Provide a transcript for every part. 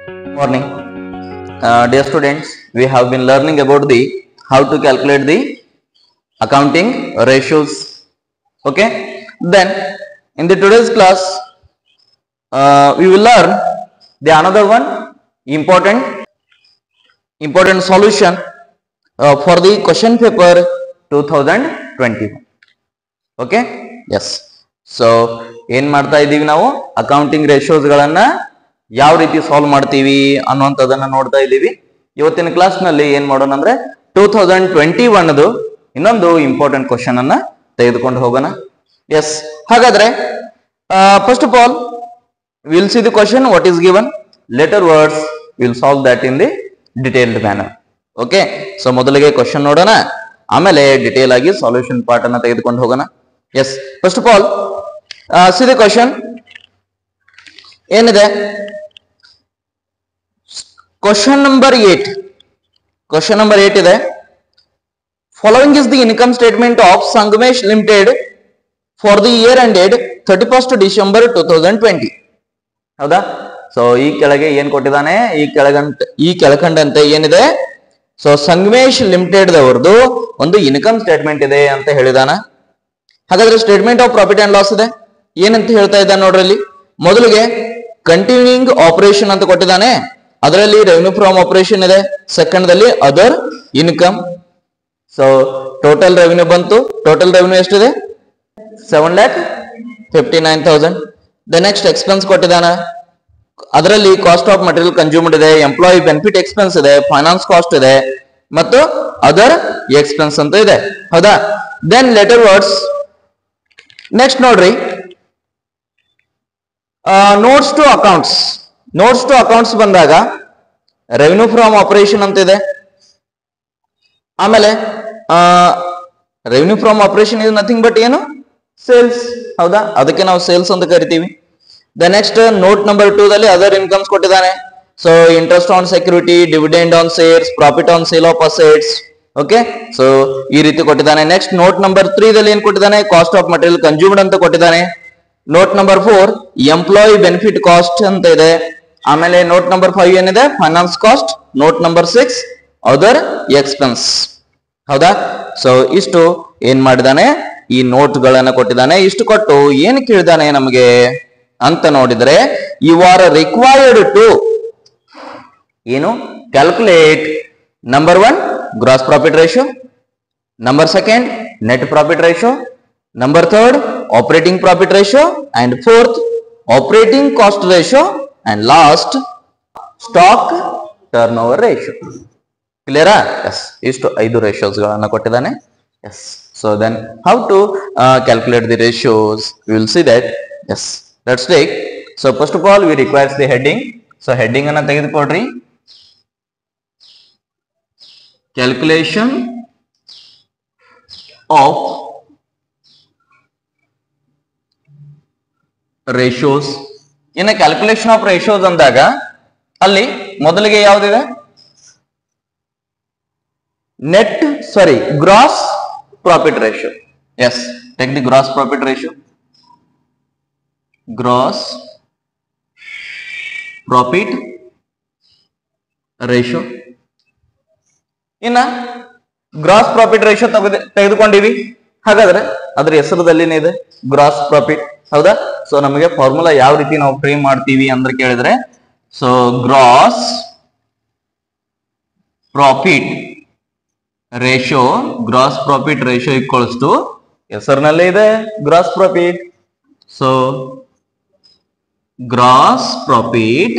morning uh, dear students we have been learning about the how to calculate the accounting ratios okay then in the today's class uh, we will learn the another one important important solution uh, for the question paper 2021 okay yes so ಏನ್ ಮಾಡ್ತಾ ಇದ್ದೀವಿ ನಾವು accounting ಗಳನ್ನ ಯಾವ ರೀತಿ solve ಮಾಡ್ತೀವಿ ಅನ್ನುವಂಥದ್ದನ್ನ ನೋಡ್ತಾ ಇದ್ದೀವಿ ಇವತ್ತಿನ ಕ್ಲಾಸ್ ನಲ್ಲಿ ಏನ್ ಮಾಡೋಣ ಅಂದ್ರೆ ಟೂ ತೌಸಂಡ್ ಟ್ವೆಂಟಿ ಒನ್ದು ಇನ್ನೊಂದು ಇಂಪಾರ್ಟೆಂಟ್ ಕ್ವಶನ್ ಅನ್ನ ತೆಗೆದುಕೊಂಡು ಹೋಗೋಣ ಎಸ್ ಹಾಗಾದ್ರೆ first of all will see the question what is given letter words will solve that in the detailed manner okay so ಮೊದಲಿಗೆ ಕ್ವಶನ್ ನೋಡೋಣ ಆಮೇಲೆ ಡಿಟೇಲ್ ಆಗಿ ಸಾಲ್ಯೂಷನ್ ಪಾರ್ಟ್ ಅನ್ನ ತೆಗೆದುಕೊಂಡು ಹೋಗೋಣ yes first of all see the question ಏನಿದೆ question number eight question number eight ಇದೆ following is the income statement of Sangamesh limited for the year ended thirty first December two thousand twenty ಹೌದಾ so ಈ ಕೆಳಗೆ ಏನ್ ಕೊಟ್ಟಿದ್ದಾನೆ ಈ ಕೆಳಗಂಟ ಈ ಕೆಳಕಂಡಂತೆ ಏನಿದೆ ಸೊ ಸಂಗಮೇಶ್ ಲಿಮಿಟೆಡ್ ದವರದು ಒಂದು ಇನ್ಕಮ್ ಸ್ಟೇಟ್ಮೆಂಟ್ ಇದೆ ಅಂತ ಹೇಳಿದಾನ ಹಾಗಾದ್ರೆ statement of profit and loss ಇದೆ ಏನಂತ ಹೇಳ್ತಾ ಇದ್ದಾನೆ ನೋಡ್ರಿ ಇಲ್ಲಿ ಮೊದಲಿಗೆ ಕಂಟಿನ್ಯೂಯಿಂಗ್ ಆಪರೇಷನ್ ಅಂತ ಕೊಟ್ಟಿದ್ದಾನೆ ಅದರಲ್ಲಿ ರೆವೆನ್ಯೂ ಫ್ರಮ್ ಆಪರೇಷನ್ ಇದೆ ಸೆಕೆಂಡ್ ದಲ್ಲಿ other income so total revenue ಬಂತು ಟೋಟಲ್ ರೆವೆನ್ಯೂ ಎಷ್ಟಿದೆ seven lakh fifty nine thousand the next expense ಕೊಟ್ಟಿದ್ದಾನೆ ಅದರಲ್ಲಿ ಕಾಸ್ಟ್ ಆಫ್ ಮಟೀರಿಯಲ್ ಕನ್ಸ್ಯೂಮ್ಡ್ ಇದೆ ಎಂಪ್ಲಾಯಿ ಬೆನಿಫಿಟ್ ಎಕ್ಸ್ಪೆನ್ಸ್ ಇದೆ ಫೈನಾನ್ಸ್ ಕಾಸ್ಟ್ ಇದೆ ಮತ್ತು ಅದರ್ ಎಕ್ಸ್ಪೆನ್ಸ್ ಅಂತ ಇದೆ ಹೌದಾ ದೆನ್ ಲೆಟರ್ ವರ್ಡ್ಸ್ ನೆಕ್ಸ್ಟ್ ನೋಡ್ರಿ notes to accounts notes to accounts ಬಂದಾಗ ರೆವೆನ್ಯೂ ಫ್ರಮ್ ಆಪರೇಷನ್ ಅಂತ ಇದೆ ಆಮೇಲೆ revenue from operation is nothing but ಏನು ಸೇಲ್ಸ್ ಹೌದಾ ಅದಕ್ಕೆ ನಾವು ಸೇಲ್ಸ್ ಅಂತ ಕರಿತೀವಿ the next note number two ದಲ್ಲಿ ಅದರ್ ಇನ್ಕಮ್ಸ್ ಕೊಟ್ಟಿದ್ದಾನೆ so interest on security dividend on sales profit on sale of assets okay so ಈ ರೀತಿ ಕೊಟ್ಟಿದ್ದಾನೆ ನೆಕ್ಸ್ಟ್ ನೋಟ್ ನಂಬರ್ ತ್ರೀ ದಲ್ಲಿ ಏನ್ ಕೊಟ್ಟಿದ್ದಾನೆ ಕಾಸ್ಟ್ ಆಫ್ ಮಟೀರಿಯಲ್ ಕನ್ಸ್ಯೂಮ್ಡ್ ಅಂತ ಕೊಟ್ಟಿದ್ದಾನೆ note number four employee benefit cost ಅಂತ ಇದೆ ಆಮೇಲೆ ನೋಟ್ ನಂಬರ್ ಫೈವ್ ಏನಿದೆ finance cost note number six other expense ಹೌದಾ ಸೊ ಇಷ್ಟು ಏನ್ ಮಾಡಿದಾನೆ ಈ ನೋಟ್ ಗಳನ್ನ ಕೊಟ್ಟಿದ್ದಾನೆ ಇಷ್ಟು ಕೊಟ್ಟು ಏನ್ ಕೇಳಿದಾನೆ ನಮಗೆ ಅಂತ ನೋಡಿದ್ರೆ ಯು ಆರ್ ರಿಕ್ವೈರ್ಡ್ ಟು ಏನು calculate number one gross profit ratio number second net profit ratio number third operating profit ratio and fourth operating cost ratio and last stock turn turnover ratio ಕ್ಲಿಯರಾ yes ಇಷ್ಟು ಐದು ratios ಗಳನ್ನ ಕೊಟ್ಟಿದ್ದಾನೆ yes so then how to calculate the ratios will see that yes let's take so first of all we requires the heading so heading ಅನ್ನ ತೆಗೆದುಕೊಡ್ರಿ calculation of ratios ಇನ್ನು calculation of ratios ಅಂದಾಗ ಅಲ್ಲಿ ಮೊದಲಿಗೆ ಯಾವ್ದಿದೆ net sorry gross profit ratio yes take the gross profit ratio gross profit ratio ಇನ್ನ gross profit ratio ತೆಗೆದು ತೆಗೆದುಕೊಂಡಿವಿ ಹಾಗಾದ್ರೆ ಅದ್ರ ಹೆಸರದಲ್ಲಿನೇ ಇದೆ ಗ್ರಾಸ್ ಪ್ರಾಫಿಟ್ ಹೌದಾ ಸೊ ನಮಗೆ ಫಾರ್ಮುಲಾ ಯಾವ ರೀತಿ ನಾವು ಫ್ರೇಮ್ ಮಾಡ್ತೀವಿ ಅಂದ್ರೆ ಕೇಳಿದ್ರೆ so gross profit ratio gross profit ratio equals to ಹೆಸರಿನಲ್ಲೇ ಇದೆ gross profit so gross profit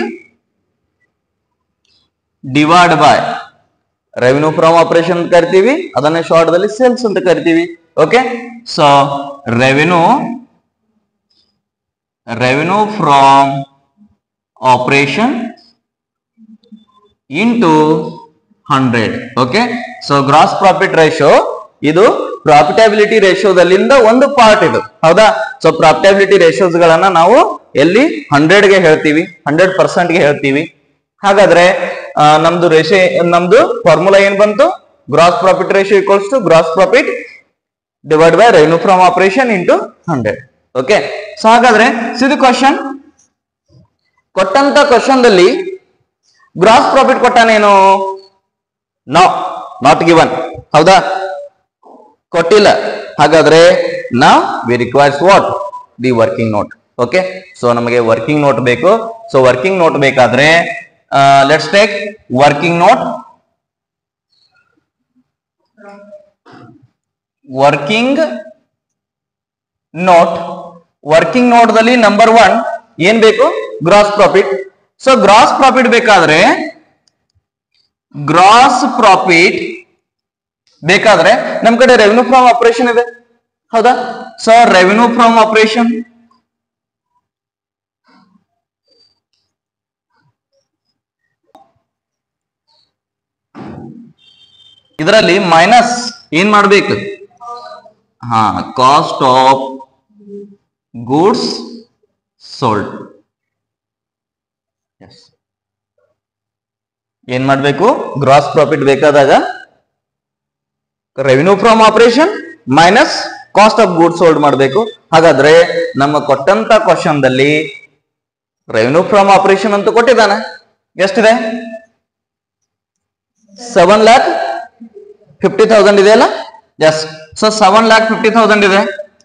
divide by revenue from operation ಅಂತ ಕರಿತೀವಿ ಅದನ್ನ ಶಾರ್ಟ್ ದಲ್ಲಿ ಸೇಲ್ಸ್ ಅಂತ ಕರಿತೀವಿ okay so revenue revenue from operation into hundred okay so gross profit ratio ಇದು profitability ರೇಷಿಯೋದಲ್ಲಿಂದ ಒಂದು ಪಾರ್ಟ್ ಇದು ಹೌದಾ ಸೊ ಪ್ರಾಫಿಟಬಿಲಿಟಿ ರೇಷಿಯೋಸ್ ಗಳನ್ನ ನಾವು ಎಲ್ಲಿ ಹಂಡ್ರೆಡ್ ಗೆ ಹೇಳ್ತೀವಿ ಹಂಡ್ರೆಡ್ ಪರ್ಸೆಂಟ್ ಗೆ ಹೇಳ್ತೀವಿ ಹಾಗಾದ್ರೆ ಆ, ನಮ್ದು ರೇಷೆ ನಮ್ದು ಫಾರ್ಮುಲಾ ಏನ್ ಬಂತು gross profit ratio equals to gross profit divide by revenue from operation into hundred okay so ಹಾಗಾದ್ರೆ ಸಿದು ಕ್ವಶನ್ ಕೊಟ್ಟಂತ ಕ್ವಶನ್ ದಲ್ಲಿ ಗ್ರಾಸ್ ಪ್ರಾಫಿಟ್ ಕೊಟ್ಟಾನೇನು ನೋ ನಾಟ್ ಗಿವನ್ ಹೌದಾ ಕೊಟ್ಟಿಲ್ಲ ಹಾಗಾದ್ರೆ ನಾವು we requires what the working note okay so ನಮಗೆ ವರ್ಕಿಂಗ್ ನೋಟ್ ಬೇಕು ಸೊ ವರ್ಕಿಂಗ್ ನೋಟ್ ಬೇಕಾದ್ರೆ let's take working note working note working ನೋಟ್ದಲ್ಲಿ ನಂಬರ್ ಒನ್ ಏನ್ ಬೇಕು gross profit so gross profit ಬೇಕಾದ್ರೆ ಗ್ರಾಸ್ ಪ್ರಾಫಿಟ್ ಬೇಕಾದ್ರೆ ನಮ್ ಕಡೆ ರೆವೆನ್ಯೂ ಫ್ರಮ್ ಆಪರೇಷನ್ ಇದೆ ಹೌದಾ ಸೊ ರೆವೆನ್ಯೂ ಫ್ರಮ್ ಆಪರೇಷನ್ ಇದರಲ್ಲಿ ಮೈನಸ್ ಏನ್ ಮಾಡ್ಬೇಕು ಹಾ ಕಾಸ್ಟ್ ಆಫ್ ಗೂಡ್ಸ್ ಸೋಲ್ಡ್ ಏನ್ ಮಾಡ್ಬೇಕು ಗ್ರಾಸ್ ಪ್ರಾಫಿಟ್ ಬೇಕಾದಾಗ revenue from operation minus cost of goods sold ಮಾಡಬೇಕು ಹಾಗಾದ್ರೆ ನಮ್ಮ ಕೊಟ್ಟಂತ ಕ್ವಶನ್ ದಲ್ಲಿ ರೆವಿನ್ಯೂ ಫ್ರಮ್ ಆಪರೇಷನ್ ಅಂತ ಕೊಟ್ಟಿದ್ದಾನೆ ಎಷ್ಟಿದೆ ಸೆವೆನ್ ಲ್ಯಾಕ್ ಫಿಫ್ಟಿ ತೌಸಂಡ್ ಇದೆ ಅಲ್ಲ yes so seven lakh fifty thousand ಇದೆ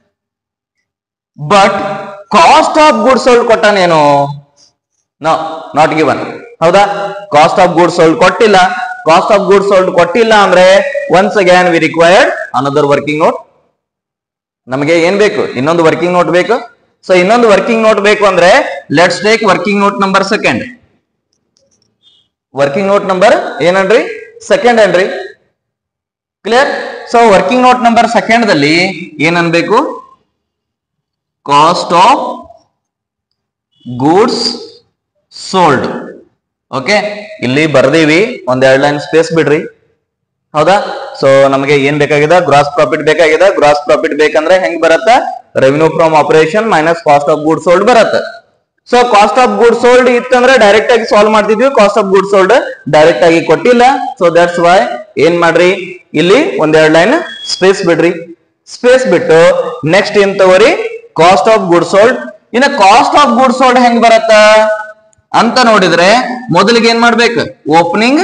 but cost of goods sold ಕೊಟ್ಟಾನೇನು ನೋ ನಾಟ್ ಗಿವನ್ ಹೌದಾ ಕಾಸ್ಟ್ ಆಫ್ ಗುಡ್ಸ್ ಸೋಲ್ಡ್ ಕೊಟ್ಟಿಲ್ಲ ಕಾಸ್ಟ್ ಆಫ್ ಗುಡ್ಸ್ ಸೋಲ್ಡ್ ಕೊಟ್ಟಿಲ್ಲ ಅಂದ್ರೆ once again we required another working note ನಮಗೆ ಏನ್ ಬೇಕು ಇನ್ನೊಂದು ವರ್ಕಿಂಗ್ ನೋಟ್ ಬೇಕು ಸೊ ಇನ್ನೊಂದು ವರ್ಕಿಂಗ್ ನೋಟ್ ಬೇಕು ಅಂದ್ರೆ let's take working note number second working note number ಏನನ್ರಿ ಸೆಕೆಂಡ್ ಏನ್ರಿ clear so working note number second ದಲ್ಲಿ ಏನ್ ಅನ್ಬೇಕು cost of goods sold okay ಇಲ್ಲಿ ಬರ್ದೀವಿ ಒಂದೆರಡು ಲೈನ್ ಸ್ಪೇಸ್ ಬಿಡ್ರಿ ಹೌದಾ ಸೊ ನಮಗೆ ಏನ್ ಬೇಕಾಗಿದೆ ಗ್ರಾಸ್ ಪ್ರಾಫಿಟ್ ಬೇಕಾಗಿದೆ ಗ್ರಾಸ್ ಪ್ರಾಫಿಟ್ ಬೇಕಂದ್ರೆ ಹೆಂಗ್ ಬರತ್ತ revenue from operation minus cost of good sold ಬರತ್ತೆ so cost of good sold ಇತ್ತಂದ್ರೆ ಡೈರೆಕ್ಟ್ ಆಗಿ ಸಾಲ್ವ್ ಮಾಡ್ತಿದ್ವಿ cost of good sold direct ಆಗಿ ಕೊಟ್ಟಿಲ್ಲ ಸೊ ದಟ್ಸ್ ವೈ ಏನ್ ಮಾಡ್ರಿ ಇಲ್ಲಿ ಒಂದೆರಡು ಲೈನ್ ಸ್ಪೇಸ್ ಬಿಡ್ರಿ ಸ್ಪೇಸ್ ಬಿಟ್ಟು ನೆಕ್ಸ್ಟ್ ಏನ್ ತಗೋರಿ ಕಾಸ್ಟ್ ಆಫ್ ಗುಡ್ ಸೋಲ್ಡ್ ಇನ್ನ ಕಾಸ್ಟ್ ಆಫ್ ಗುಡ್ ಸೋಲ್ಡ್ ಹೆಂಗ್ ಬರತ್ತ ಅಂತ ನೋಡಿದ್ರೆ ಮೊದಲಿಗೆ ಏನ್ ಮಾಡ್ಬೇಕು ಓಪನಿಂಗ್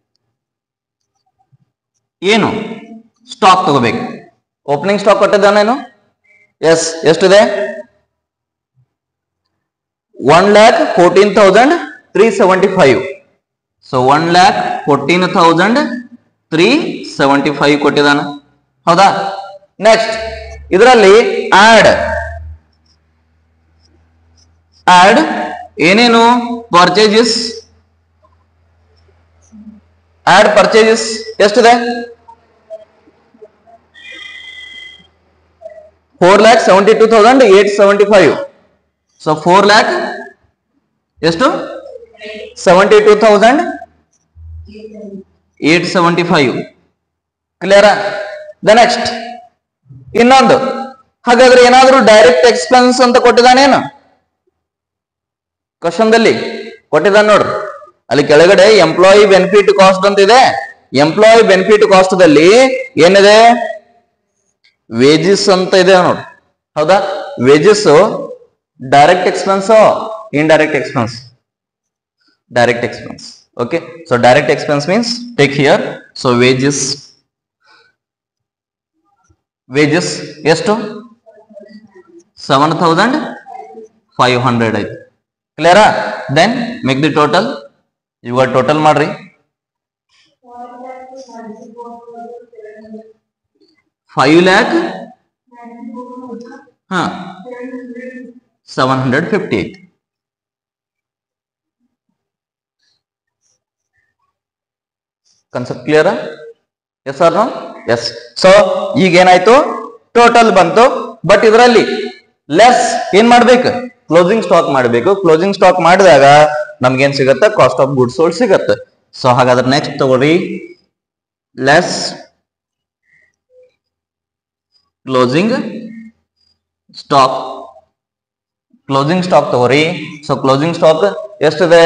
ಏನು ಸ್ಟಾಕ್ ತಗೋಬೇಕು ಓಪನಿಂಗ್ ಸ್ಟಾಕ್ ಕೊಟ್ಟಿದ್ದಾನೇನು ಎಸ್ ಎಷ್ಟಿದೆ one lakh fourteen thousand three seventy five so one lakh fourteen thousand three seventy five ಕೊಟ್ಟಿದ್ದಾನೆ ಹೌದಾ ನೆಕ್ಸ್ಟ್ ಇದರಲ್ಲಿ ಆಡ್ ಆಡ್ ಏನೇನು ಪರ್ಚೇಜಸ್ ಆಡ್ ಪರ್ಚೇಜಸ್ ಎಷ್ಟಿದೆ four lakh seventy two thousand eight seventy five so four lakh ಎಷ್ಟು seventy two thousand eight seventy five ಕ್ಲಿಯರಾ the next ಇನ್ನೊಂದು ಹಾಗಾದ್ರೆ ಏನಾದ್ರೂ ಡೈರೆಕ್ಟ್ ಎಕ್ಸ್ಪೆನ್ಸ್ ಅಂತ ಕೊಟ್ಟಿದ್ದಾನೇನು ಕ್ವಶನ್ ದಲ್ಲಿ ಕೊಟ್ಟಿದ್ದಾನೆ ನೋಡ್ರಿ ಅಲ್ಲಿ ಕೆಳಗಡೆ ಎಂಪ್ಲಾಯಿ ಬೆನಿಫಿಟ್ ಕಾಸ್ಟ್ ಅಂತ ಇದೆ ಎಂಪ್ಲಾಯಿ ಬೆನಿಫಿಟ್ ಕಾಸ್ಟ್ ದಲ್ಲಿ ಏನಿದೆ ವೇಜಸ್ ಅಂತ ಇದೆ ನೋಡ್ರಿ ಹೌದಾ wages direct expense indirect expense direct expense okay so direct expense means take here so wages wages ಎಷ್ಟು ಸೆವೆನ್ ತೌಸಂಡ್ ಫೈವ್ ಹಂಡ್ರೆಡ್ ಆಯ್ತು ಕ್ಲಿಯರಾ ದೆನ್ ಮೇಕ್ ದಿ ಟೋಟಲ್ ಇವಾಗ ಟೋಟಲ್ ಮಾಡ್ರಿ ಫೈವ್ ಲ್ಯಾಕ್ ಹಾ seven hundred fifty eight concept ಕ್ಲಿಯರಾ yes or no yes so ಈಗ ಏನಾಯ್ತು total ಬಂತು ಬಟ್ ಇದರಲ್ಲಿ ಲೆಸ್ ಏನ್ ಮಾಡ್ಬೇಕು ಕ್ಲೋಸಿಂಗ್ ಸ್ಟಾಕ್ ಮಾಡಬೇಕು ಕ್ಲೋಸಿಂಗ್ ಸ್ಟಾಕ್ ಮಾಡಿದಾಗ ನಮ್ಗೇನ್ ಸಿಗತ್ತೆ ಕಾಸ್ಟ್ ಆಫ್ ಗುಡ್ಸ್ ಸೋಲ್ಡ್ ಸಿಗತ್ತೆ ಸೊ ಹಾಗಾದ್ರೆ ನೆಕ್ಸ್ಟ್ ತಗೊಳ್ರಿ less closing stock closing stock ತಗೋರಿ ಸೊ ಕ್ಲೋಸಿಂಗ್ ಸ್ಟಾಕ್ ಎಷ್ಟಿದೆ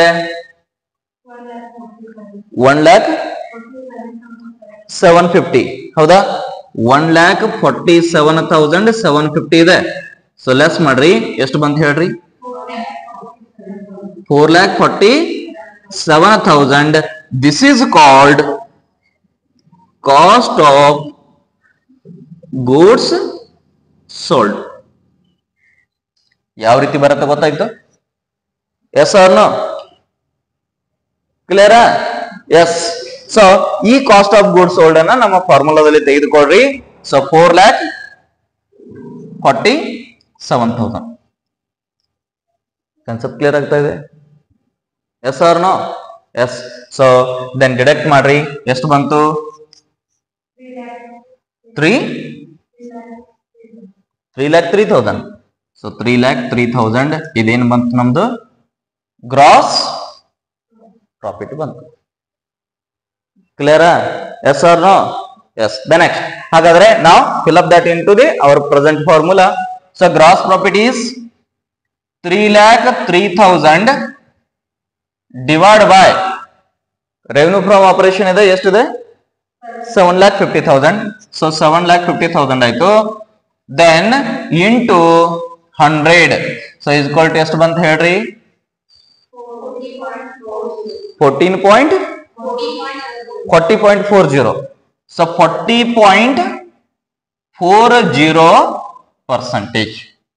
ಒನ್ ಲ್ಯಾಕ್ ಸೆವೆನ್ ಫಿಫ್ಟಿ ಹೌದಾ one lakh forty seven thousand seven fifty ಇದೆ ಸೊ ಲೆಸ್ ಮಾಡ್ರಿ ಎಷ್ಟು ಬಂತ ಹೇಳ್ರಿ four lakh forty seven thousand this is called cost of goods sold ಯಾವ ರೀತಿ ಬರುತ್ತೆ ಗೊತ್ತಾಯ್ತು ಎಸ್ ನೋ ಕ್ಲಿಯರಾ ಎಸ್ ಸೊ ಈ ಕಾಸ್ಟ್ ಆಫ್ ಗೂಡ್ಸ್ ಸೋಲ್ಡ್ ಅನ್ನ ನಮ್ಮ ಫಾರ್ಮುಲಾದಲ್ಲಿ ತೆಗೆದುಕೊಳ್ರಿ so four lakh forty seven thousand concept clear ಆಗ್ತಾ ಇದೆ yes or no yes so then deduct ಮಾಡ್ರಿ ಎಷ್ಟು ಬಂತು three three lakh three thousand so three lakh three thousand ಇದೇನು ಬಂತು ನಮ್ದು ಗ್ರಾಸ್ ಪ್ರಾಫಿಟ್ ಬಂತು ಕ್ಲಿಯರಾ yes or no yes the next ಹಾಗಾದ್ರೆ ನಾವು fill up that into the our present formula so gross profit is three lakh three thousand divide by revenue from operation ಇದೆ ಎಷ್ಟಿದೆ seven lakh fifty thousand so seven lakh fifty thousand ಆಯ್ತು then into hundred so is to ಎಷ್ಟು ಬಂತ ಹೇಳ್ರಿ fourteen point forty point four zero so forty point four zero percentage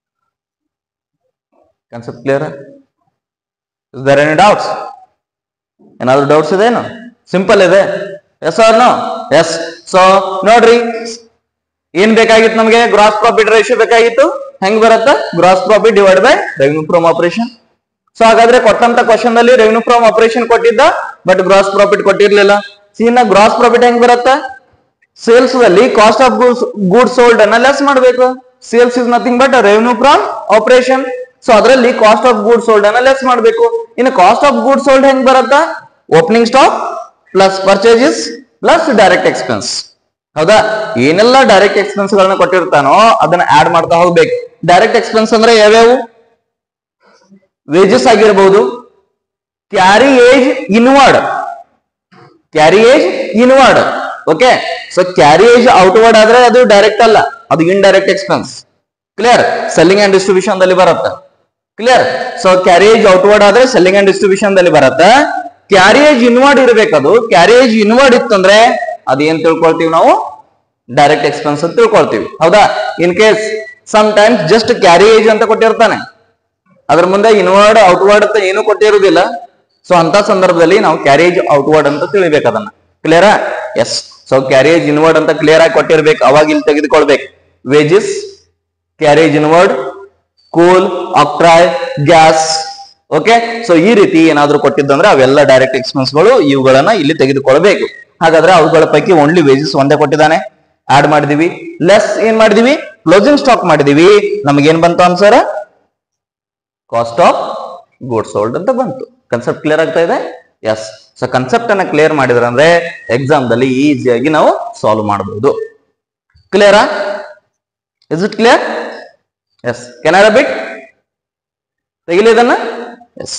concept clear is there any doubts ಏನಾದ್ರು doubts ಇದೇನು simple ಇದೆ yes or no yes so ನೋಡ್ರಿ ಏನ್ ಬೇಕಾಗಿತ್ತು ನಮಗೆ ಗ್ರಾಸ್ ಪ್ರಾಫಿಟ್ ರೇಷಿಯೋ ಬೇಕಾಗಿತ್ತು ಹೆಂಗ್ ಬರುತ್ತ gross profit divide by revenue from operation so ಹಾಗಾದ್ರೆ ಕೊಟ್ಟಂತ ಕ್ವಶನ್ ಅಲ್ಲಿ ರೆವೆನ್ಯೂ ಫ್ರಮ್ ಆಪರೇಷನ್ ಕೊಟ್ಟಿದ್ದ ಬಟ್ ಗ್ರಾಸ್ ಪ್ರಾಫಿಟ್ ಕೊಟ್ಟಿರ್ಲಿಲ್ಲ ಇನ್ನ ಗ್ರಾಸ್ ಪ್ರಾಫಿಟ್ ಹೆಂಗ್ ಬರುತ್ತ ಸೇಲ್ಸ್ ಅಲ್ಲಿ cost of goods goods sold ಅನ್ನ ಲೆಸ್ ಮಾಡಬೇಕು sales is nothing but revenue from operation so ಅದರಲ್ಲಿ ಕಾಸ್ಟ್ ಆಫ್ ಗೂಡ್ಸ್ ಸೋಲ್ಡ್ ಅನ್ನ ಲೆಸ್ ಮಾಡಬೇಕು ಇನ್ನು ಕಾಸ್ಟ್ ಆಫ್ ಗೂಡ್ಸ್ ಸೋಲ್ಡ್ ಹೆಂಗ್ ಬರುತ್ತಾ opening stock plus purchases plus direct expense ಹೌದಾ ಏನೆಲ್ಲ ಡೈರೆಕ್ಟ್ ಎಕ್ಸ್ಪೆನ್ಸ್ ಗಳನ್ನ ಕೊಟ್ಟಿರ್ತಾನೋ ಅದನ್ನ ಆಡ್ ಮಾಡ್ತಾ ಹೋಗ್ಬೇಕು ಡೈರೆಕ್ಟ್ ಎಕ್ಸ್ಪೆನ್ಸ್ ಅಂದ್ರೆ ಯಾವ್ಯಾವು ವೇಜಸ್ ಆಗಿರ್ಬೋದು carriage inward carriage inward okay so carriage outward ಆದ್ರೆ ಅದು ಡೈರೆಕ್ಟ್ ಅಲ್ಲ ಅದು indirect expense clear selling and distribution ದಲ್ಲಿ ಬರುತ್ತೆ ಕ್ಲಿಯರ್ ಸೊ ಕ್ಯಾರಿಯೇಜ್ ಔಟ್ವರ್ಡ್ ಆದ್ರೆ ಸೆಲ್ಲಿಂಗ್ ಅಂಡ್ ಡಿಸ್ಟ್ರಿಬ್ಯೂಷನ್ ದಲ್ಲಿ ಬರುತ್ತೆ ಕ್ಯಾರಿಯೇಜ್ ಇನ್ವರ್ಡ್ ಇರಬೇಕದು ಕ್ಯಾರಿಯೇಜ್ ಇನ್ವರ್ಡ್ ಇತ್ತಂದ್ರೆ ಅದೇನ್ ತಿಳ್ಕೊಳ್ತೀವಿ ನಾವು ಡೈರೆಕ್ಟ್ ಎಕ್ಸ್ಪೆನ್ಸ್ ಅಂತ ತಿಳ್ಕೊಳ್ತೀವಿ ಹೌದಾ in case sometimes just carriage ಅಂತ ಕೊಟ್ಟಿರ್ತಾನೆ ಅದ್ರ ಮುಂದೆ ಇನ್ವರ್ಡ್ ಔಟ್ವರ್ಡ್ ಅಂತ ಏನು ಕೊಟ್ಟಿರುವುದಿಲ್ಲ ಸೊ ಅಂತ ಸಂದರ್ಭದಲ್ಲಿ ನಾವು ಕ್ಯಾರೇಜ್ ಔಟ್ವರ್ಡ್ ಅಂತ ತಿಳಿಬೇಕು ಅದನ್ನ ಕ್ಲಿಯರಾ ಎಸ್ ಸೊ ಕ್ಯಾರೇಜ್ ಇನ್ವರ್ಡ್ ಅಂತ ಕ್ಲಿಯರ್ ಆಗಿ ಕೊಟ್ಟಿರ್ಬೇಕು ಅವಾಗ ಇಲ್ಲಿ ತೆಗೆದುಕೊಳ್ಬೇಕು wages carriage inward coal octroi gas okay so ಈ ರೀತಿ ಏನಾದ್ರೂ ಕೊಟ್ಟಿದ್ದಂದ್ರೆ ಅವೆಲ್ಲ ಡೈರೆಕ್ಟ್ ಎಕ್ಸ್ಪೆನ್ಸ್ಗಳು ಇವುಗಳನ್ನ ಇಲ್ಲಿ ತೆಗೆದುಕೊಳ್ಬೇಕು ಹಾಗಾದ್ರೆ ಅವುಗಳ ಪೈಕಿ ಓನ್ಲಿ ವೇಜಸ್ ಒಂದೇ ಕೊಟ್ಟಿದ್ದಾನೆ ಆಡ್ ಮಾಡಿದೀವಿ ಲೆಸ್ ಏನ್ ಮಾಡಿದೀವಿ ಕ್ಲೋಸಿಂಗ್ ಸ್ಟಾಕ್ ಮಾಡಿದೀವಿ ನಮ್ಗೆ ಏನ್ ಬಂತು answer cost of good sold ಅಂತ ಬಂತು ಕನ್ಸೆಪ್ಟ್ ಕ್ಲಿಯರ್ ಆಗ್ತಾ ಇದೆ ಎಸ್ ಸೊ ಕನ್ಸೆಪ್ಟ್ ಅನ್ನ ಕ್ಲಿಯರ್ ಮಾಡಿದ್ರೆ ಅಂದ್ರೆ ಎಕ್ಸಾಮ್ ದಲ್ಲಿ ಈಸಿಯಾಗಿ ನಾವು ಸಾಲ್ವ್ ಮಾಡಬಹುದು ಕ್ಲಿಯರಾ is it clear yes can I ಬಿಟ್ ತೆಗಿಲಿ ಇದನ್ನ ಎಸ್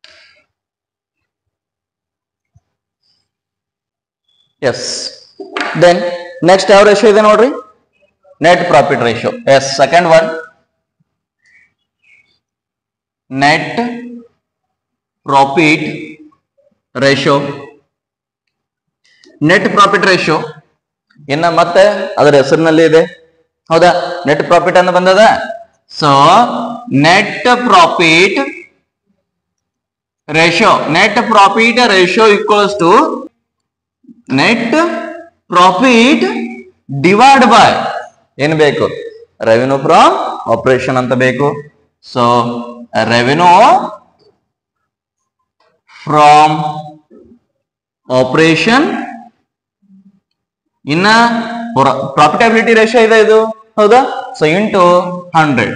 ಎಸ್ ದೆನ್ ನೆಕ್ಸ್ಟ್ ಯಾವ ರೇಷಿಯೋ ಇದೆ ನೋಡ್ರಿ net profit ratio yes second one net profit ratio net profit ratio ಇನ್ನ ಮತ್ತೆ ಅದರ ಹೆಸರಿನಲ್ಲಿ ಇದೆ ಹೌದಾ ನೆಟ್ ಪ್ರಾಫಿಟ್ ಅಂತ ಬಂದದ so net profit ratio net profit ratio equals to net profit divide by ಏನ್ ಬೇಕು ರೆವೆನ್ಯೂ ಫ್ರಮ್ ಆಪರೇಷನ್ ಅಂತ ಬೇಕು ಸೊ ರೆವೆನ್ಯೂ ಫ್ರಮ್ ಆಪರೇಷನ್ ಇನ್ನ ಪ್ರಾಫಿಟಬಿಲಿಟಿ ರೇಷಿಯೋ ಇದೆ ಇದು ಹೌದಾ ಸೊ ಇಂಟು ಹಂಡ್ರೆಡ್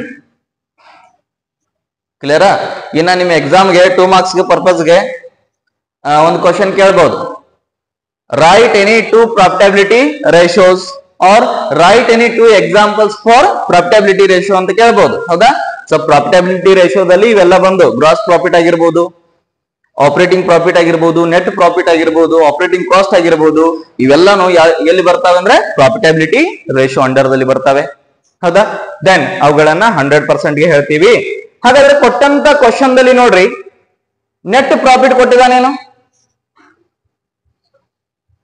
ಕ್ಲಿಯರಾ ಇನ್ನ ನಿಮ್ಮ ಎಕ್ಸಾಮ್ಗೆ ಟೂ ಮಾರ್ಕ್ಸ್ಗೆ ಪರ್ಪಸ್ಗೆ ಒಂದು ಕ್ವಶನ್ ಕೇಳ್ಬೋದು write any two profitability ratios or write any two examples for profitability ratio ಅಂತ ಕೇಳ್ಬೋದು ಹೌದಾ ಸೊ ಪ್ರಾಫಿಟಬಿಲಿಟಿ ರೇಷಿಯೋದಲ್ಲಿ ಇವೆಲ್ಲ ಬಂದು ಗ್ರಾಸ್ ಪ್ರಾಫಿಟ್ ಆಗಿರ್ಬೋದು ಆಪರೇಟಿಂಗ್ ಪ್ರಾಫಿಟ್ ಆಗಿರ್ಬೋದು ನೆಟ್ ಪ್ರಾಫಿಟ್ ಆಗಿರ್ಬೋದು ಆಪರೇಟಿಂಗ್ ಕಾಸ್ಟ್ ಆಗಿರ್ಬೋದು ಇವೆಲ್ಲಾನು ಯಾ- ಎಲ್ಲಿ ಬರ್ತಾವೆ ಅಂದ್ರೆ ಪ್ರಾಫಿಟಬಿಲಿಟಿ ರೇಷಿಯೋ ಅಂಡರ್ದಲ್ಲಿ ಬರ್ತವೆ ಹೌದಾ ದೆನ್ ಅವುಗಳನ್ನ ಹಂಡ್ರೆಡ್ ಪರ್ಸೆಂಟ್ಗೆ ಹೇಳ್ತೀವಿ ಹಾಗಾದ್ರೆ ಕೊಟ್ಟಂತ ಕ್ವಶನ್ ದಲ್ಲಿ ನೋಡ್ರಿ ನೆಟ್ ಪ್ರಾಫಿಟ್ ಕೊಟ್ಟಿದ್ದಾನೇನು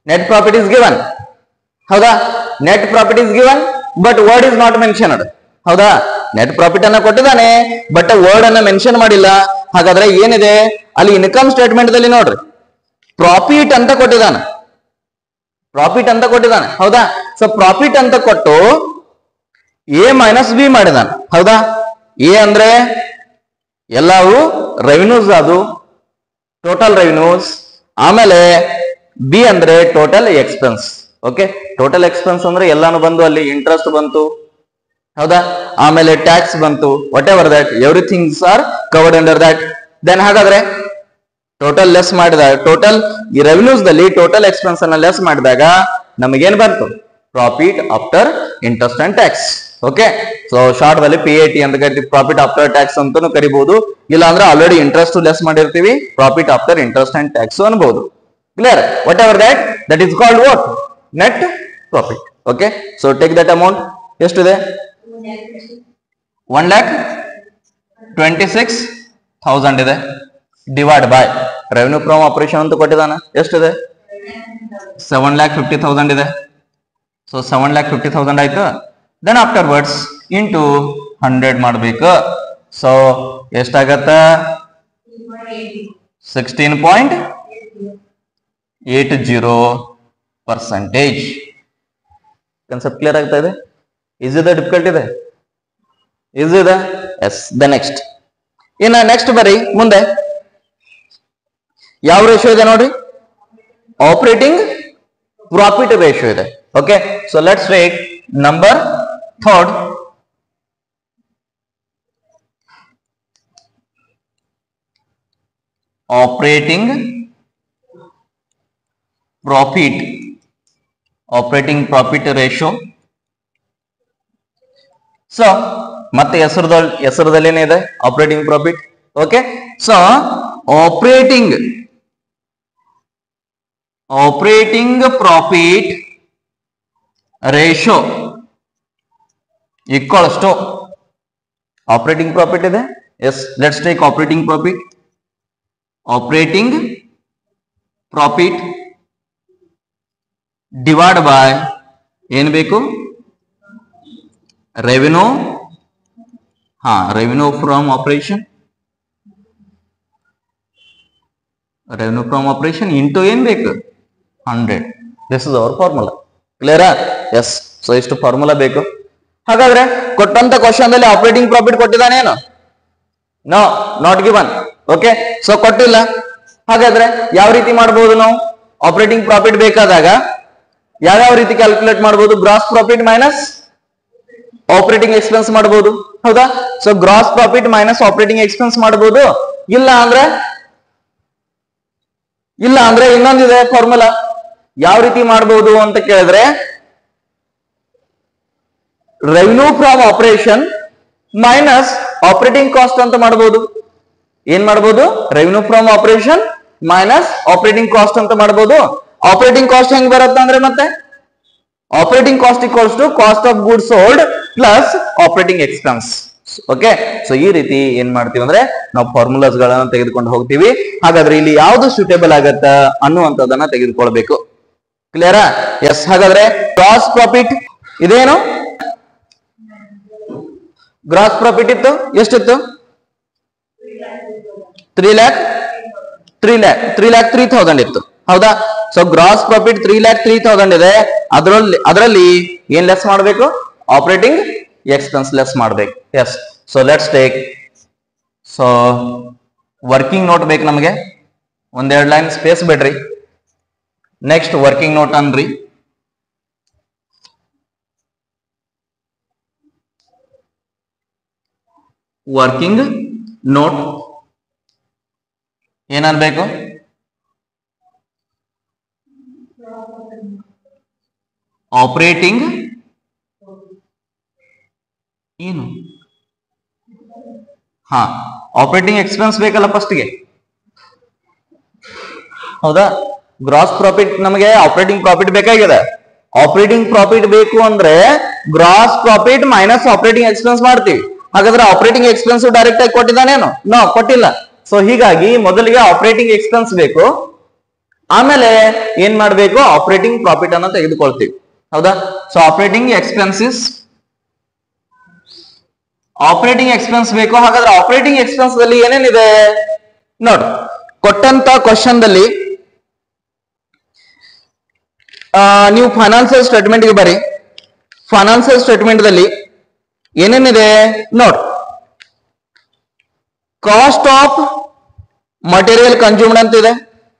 ನೆಟ್ ಪ್ರಾಫಿಟ್ ಇಸ್ ಗಿವನ್ ಹೌದಾ net profit is given but word is not mentioned ಹೌದಾ ನೆಟ್ ಪ್ರಾಫಿಟ್ ಅನ್ನ ಕೊಟ್ಟಿದ್ದಾನೆ ಬಟ್ ವರ್ಡ್ ಅನ್ನ ಮೆನ್ಷನ್ ಮಾಡಿಲ್ಲ ಹಾಗಾದ್ರೆ ಏನಿದೆ ಅಲ್ಲಿ ಇನ್ಕಮ್ ಸ್ಟೇಟ್ಮೆಂಟ್ ದಲ್ಲಿ ನೋಡ್ರಿ ಪ್ರಾಫಿಟ್ ಅಂತ ಕೊಟ್ಟಿದ್ದಾನೆ ಪ್ರಾಫಿಟ್ ಅಂತ ಕೊಟ್ಟಿದ್ದಾನೆ ಹೌದಾ ಸೊ ಪ್ರಾಫಿಟ್ ಅಂತ ಕೊಟ್ಟು ಎ ಮೈನಸ್ ಬಿ ಮಾಡಿದಾನೆ ಹೌದಾ ಎ ಅಂದ್ರೆ ಎಲ್ಲವೂ ರೆವಿನ್ಯೂಸ್ ಅದು ಟೋಟಲ್ ರೆವಿನ್ಯೂಸ್ ಆಮೇಲೆ ಬಿ ಅಂದ್ರೆ total expense okay total expense ಅಂದ್ರೆ ಎಲ್ಲಾನು ಬಂದು ಅಲ್ಲಿ ಇಂಟ್ರೆಸ್ಟ್ ಬಂತು ಹೌದಾ ಆಮೇಲೆ ಟ್ಯಾಕ್ಸ್ ಬಂತು whatever that everythings are covered under that then ಹಾಗಾದ್ರೆ ಟೋಟಲ್ ಲೆಸ್ ಮಾಡಿದಾಗ ಟೋಟಲ್ ಈ ರೆವಿನ್ಯೂಸ್ ದಲ್ಲಿ ಟೋಟಲ್ ಎಕ್ಸ್ಪೆನ್ಸ್ ಅನ್ನ ಲೆಸ್ ಮಾಡಿದಾಗ ನಮಗೇನ್ ಬಂತು profit after interest and tax okay so short ದಲ್ಲಿ ಪಿ ಎ ಟಿ ಅಂತ ಕರಿತೀವಿ ಪ್ರಾಫಿಟ್ ಆಫ್ಟರ್ ಟ್ಯಾಕ್ಸ್ ಅಂತಾನು ಕರಿಬಹುದು ಇಲ್ಲ ಅಂದ್ರೆ ಆಲ್ರೆಡಿ ಇಂಟ್ರೆಸ್ಟ್ ಲೆಸ್ ಮಾಡಿರ್ತೀವಿ profit after interest and tax ಅನ್ಬಹುದು clear whatever that that is called what net profit okay so take that amount ಎಷ್ಟಿದೆ one lakh twenty six thousand ಇದೆ divide by revenue from operation ಅಂತ ಕೊಟ್ಟಿದ್ದಾನ ಎಷ್ಟಿದೆ seven lakh fifty thousand ಇದೆ so seven lakh fifty thousand ಆಯ್ತು then after words into hundred ಮಾಡ್ಬೇಕು so ಎಷ್ಟಾಗತ್ತ sixteen point eight zero percentage concept clear ಆಗ್ತಾ ಇದೆ ಈಸ್ ಇದೆ ಡಿಫಿಕಲ್ಟ್ ಇದೆ ಈಸ್ ಇದೆ ಎಸ್ ದ ನೆಕ್ಸ್ಟ್ ಇನ್ನ ನೆಕ್ಸ್ಟ್ ಬರೀ ಮುಂದೆ ಯಾವ ರೇಷಿಯೋ ಇದೆ ನೋಡ್ರಿ ಆಪರೇಟಿಂಗ್ ಪ್ರಾಫಿಟ್ ರೇಷಿಯೋ ಇದೆ okay so let's take number third operating profit operating profit ratio so ಮತ್ತೆ ಹೆಸರದಲ್ಲಿ ಹೆಸರದಲ್ಲಿ ಏನಿದೆ operating profit okay so operating operating profit ratio equals to operating profit ಇದೆ yes let's take operating profit operating profit divide by ಏನ್ ಬೇಕು revenue ಹಾ revenue from operation revenue from operation into ಏನ್ ಬೇಕು hundred this is our formula ಕ್ಲಿಯರಾ S so ಇಷ್ಟು formula ಬೇಕು ಹಾಗಾದ್ರೆ ಕೊಟ್ಟಂತ ಕ್ವಶನ್ ದಲ್ಲಿ ಆಪರೇಟಿಂಗ್ ಪ್ರಾಫಿಟ್ ಕೊಟ್ಟಿದ್ದಾನೇನು no not given okay so ಕೊಟ್ಟಿಲ್ಲ ಹಾಗಾದ್ರೆ ಯಾವ ರೀತಿ ಮಾಡಬಹುದು ನಾವು ಆಪರೇಟಿಂಗ್ ಪ್ರಾಫಿಟ್ ಬೇಕಾದಾಗ ಯಾವ್ಯಾವ ರೀತಿ ಕ್ಯಾಲ್ಕುಲೇಟ್ ಮಾಡಬಹುದು gross profit minus operating expense ಮಾಡಬಹುದು ಹೌದಾ so gross profit minus operating expense ಮಾಡಬಹುದು ಇಲ್ಲ ಅಂದ್ರೆ ಇಲ್ಲ ಅಂದ್ರೆ ಇನ್ನೊಂದಿದೆ ಫಾರ್ಮುಲಾ ಯಾವ ರೀತಿ ಮಾಡಬಹುದು ಅಂತ ಕೇಳಿದ್ರೆ revenue from operation minus operating cost ಅಂತ ಮಾಡಬಹುದು ಏನ್ ಮಾಡಬಹುದು revenue from operation minus operating cost ಅಂತ ಮಾಡಬಹುದು ಆಪರೇಟಿಂಗ್ ಕಾಸ್ಟ್ ಹೆಂಗ್ ಬರುತ್ತೆ ಅಂದ್ರೆ ಮತ್ತೆ operating cost equals to cost of good sold plus operating expense okay so ಈ ರೀತಿ ಏನ್ ಮಾಡ್ತೀವಿ ಅಂದ್ರೆ ನಾವು ಫಾರ್ಮುಲಾಸ್ ಗಳನ್ನ ತೆಗೆದುಕೊಂಡು ಹೋಗ್ತೀವಿ ಹಾಗಾದ್ರೆ ಇಲ್ಲಿ ಯಾವ್ದು ಸೂಟೇಬಲ್ ಆಗತ್ತ ಅನ್ನುವಂಥದ್ದನ್ನ ತೆಗೆದುಕೊಳ್ಬೇಕು ಕ್ಲಿಯರಾ ಎಸ್ ಹಾಗಾದ್ರೆ ಗ್ರಾಸ್ ಪ್ರಾಫಿಟ್ ಇದೇನು ಗ್ರಾಸ್ ಪ್ರಾಫಿಟ್ ಇತ್ತು ಎಷ್ಟಿತ್ತು three lakh three lakh three lakh three thousand ಇತ್ತು ಹೌದಾ so gross profit three lakh three thousand ಇದೆ ಅದರಲ್ಲಿ ಅದರಲ್ಲಿ ಏನ್ ಲೆಸ್ ಮಾಡಬೇಕು ಆಪರೇಟಿಂಗ್ ಎಕ್ಸ್ಪೆನ್ಸ್ ಲೆಸ್ ಮಾಡ್ಬೇಕು yes so let's take so working note ಬೇಕು ನಮಗೆ ಒಂದೆರಡು ಲೈನ್ ಸ್ಪೇಸ್ ಬಿಡ್ರಿ ನೆಕ್ಸ್ಟ್ ವರ್ಕಿಂಗ್ ನೋಟ್ ಅನ್ರಿ ವರ್ಕಿಂಗ್ ನೋಟ್ ಏನನ್ಬೇಕು ಆಪರೇಟಿಂಗ್ ಏನು ಹಾ ಆಪರೇಟಿಂಗ್ ಎಕ್ಸ್ಪೆನ್ಸ್ ಬೇಕಲ್ಲ ಫಸ್ಟ್ಗೆ ಹೌದಾ ಗ್ರಾಸ್ ಪ್ರಾಫಿಟ್ ನಮಗೆ ಆಪರೇಟಿಂಗ್ ಪ್ರಾಫಿಟ್ ಬೇಕಾಗಿದೆ ಆಪರೇಟಿಂಗ್ ಪ್ರಾಫಿಟ್ ಬೇಕು ಅಂದ್ರೆ gross profit minus operating expense ಮಾಡ್ತೀವಿ ಹಾಗಾದ್ರೆ ಆಪರೇಟಿಂಗ್ ಎಕ್ಸ್ಪೆನ್ಸ್ ಡೈರೆಕ್ಟ್ ಆಗಿ ಕೊಟ್ಟಿದ್ದಾನೇನು ನೋ ಕೊಟ್ಟಿಲ್ಲ ಸೊ ಹೀಗಾಗಿ ಮೊದಲಿಗೆ ಆಪರೇಟಿಂಗ್ ಎಕ್ಸ್ಪೆನ್ಸ್ ಬೇಕು ಆಮೇಲೆ ಏನ್ ಮಾಡ್ಬೇಕು ಆಪರೇಟಿಂಗ್ ಪ್ರಾಫಿಟ್ ಅನ್ನ ತೆಗೆದುಕೊಳ್ತೀವಿ ಹೌದಾ so operating expenses operating expense ಬೇಕು ಹಾಗಾದ್ರೆ ಆಪರೇಟಿಂಗ್ ಎಕ್ಸ್ಪೆನ್ಸ್ ದಲ್ಲಿ ಏನೇನಿದೆ ನೋಡು ಕೊಟ್ಟಂತ ಕ್ವಶನ್ ದಲ್ಲಿ ಆ, ನೀವು ಫೈನಾನ್ಸಿಯಲ್ ಸ್ಟೇಟ್ಮೆಂಟ್ ಗೆ ಬರಿ ಫೈನಾನ್ಸಿಯಲ್ ಸ್ಟೇಟ್ಮೆಂಟ್ ದಲ್ಲಿ ಏನೇನಿದೆ ನೋಡ್ ಕಾಸ್ಟ್ ಆಫ್ ಮಟೀರಿಯಲ್ ಕನ್ಸ್ಯೂಮ್ಡ್ ಅಂತ ಇದೆ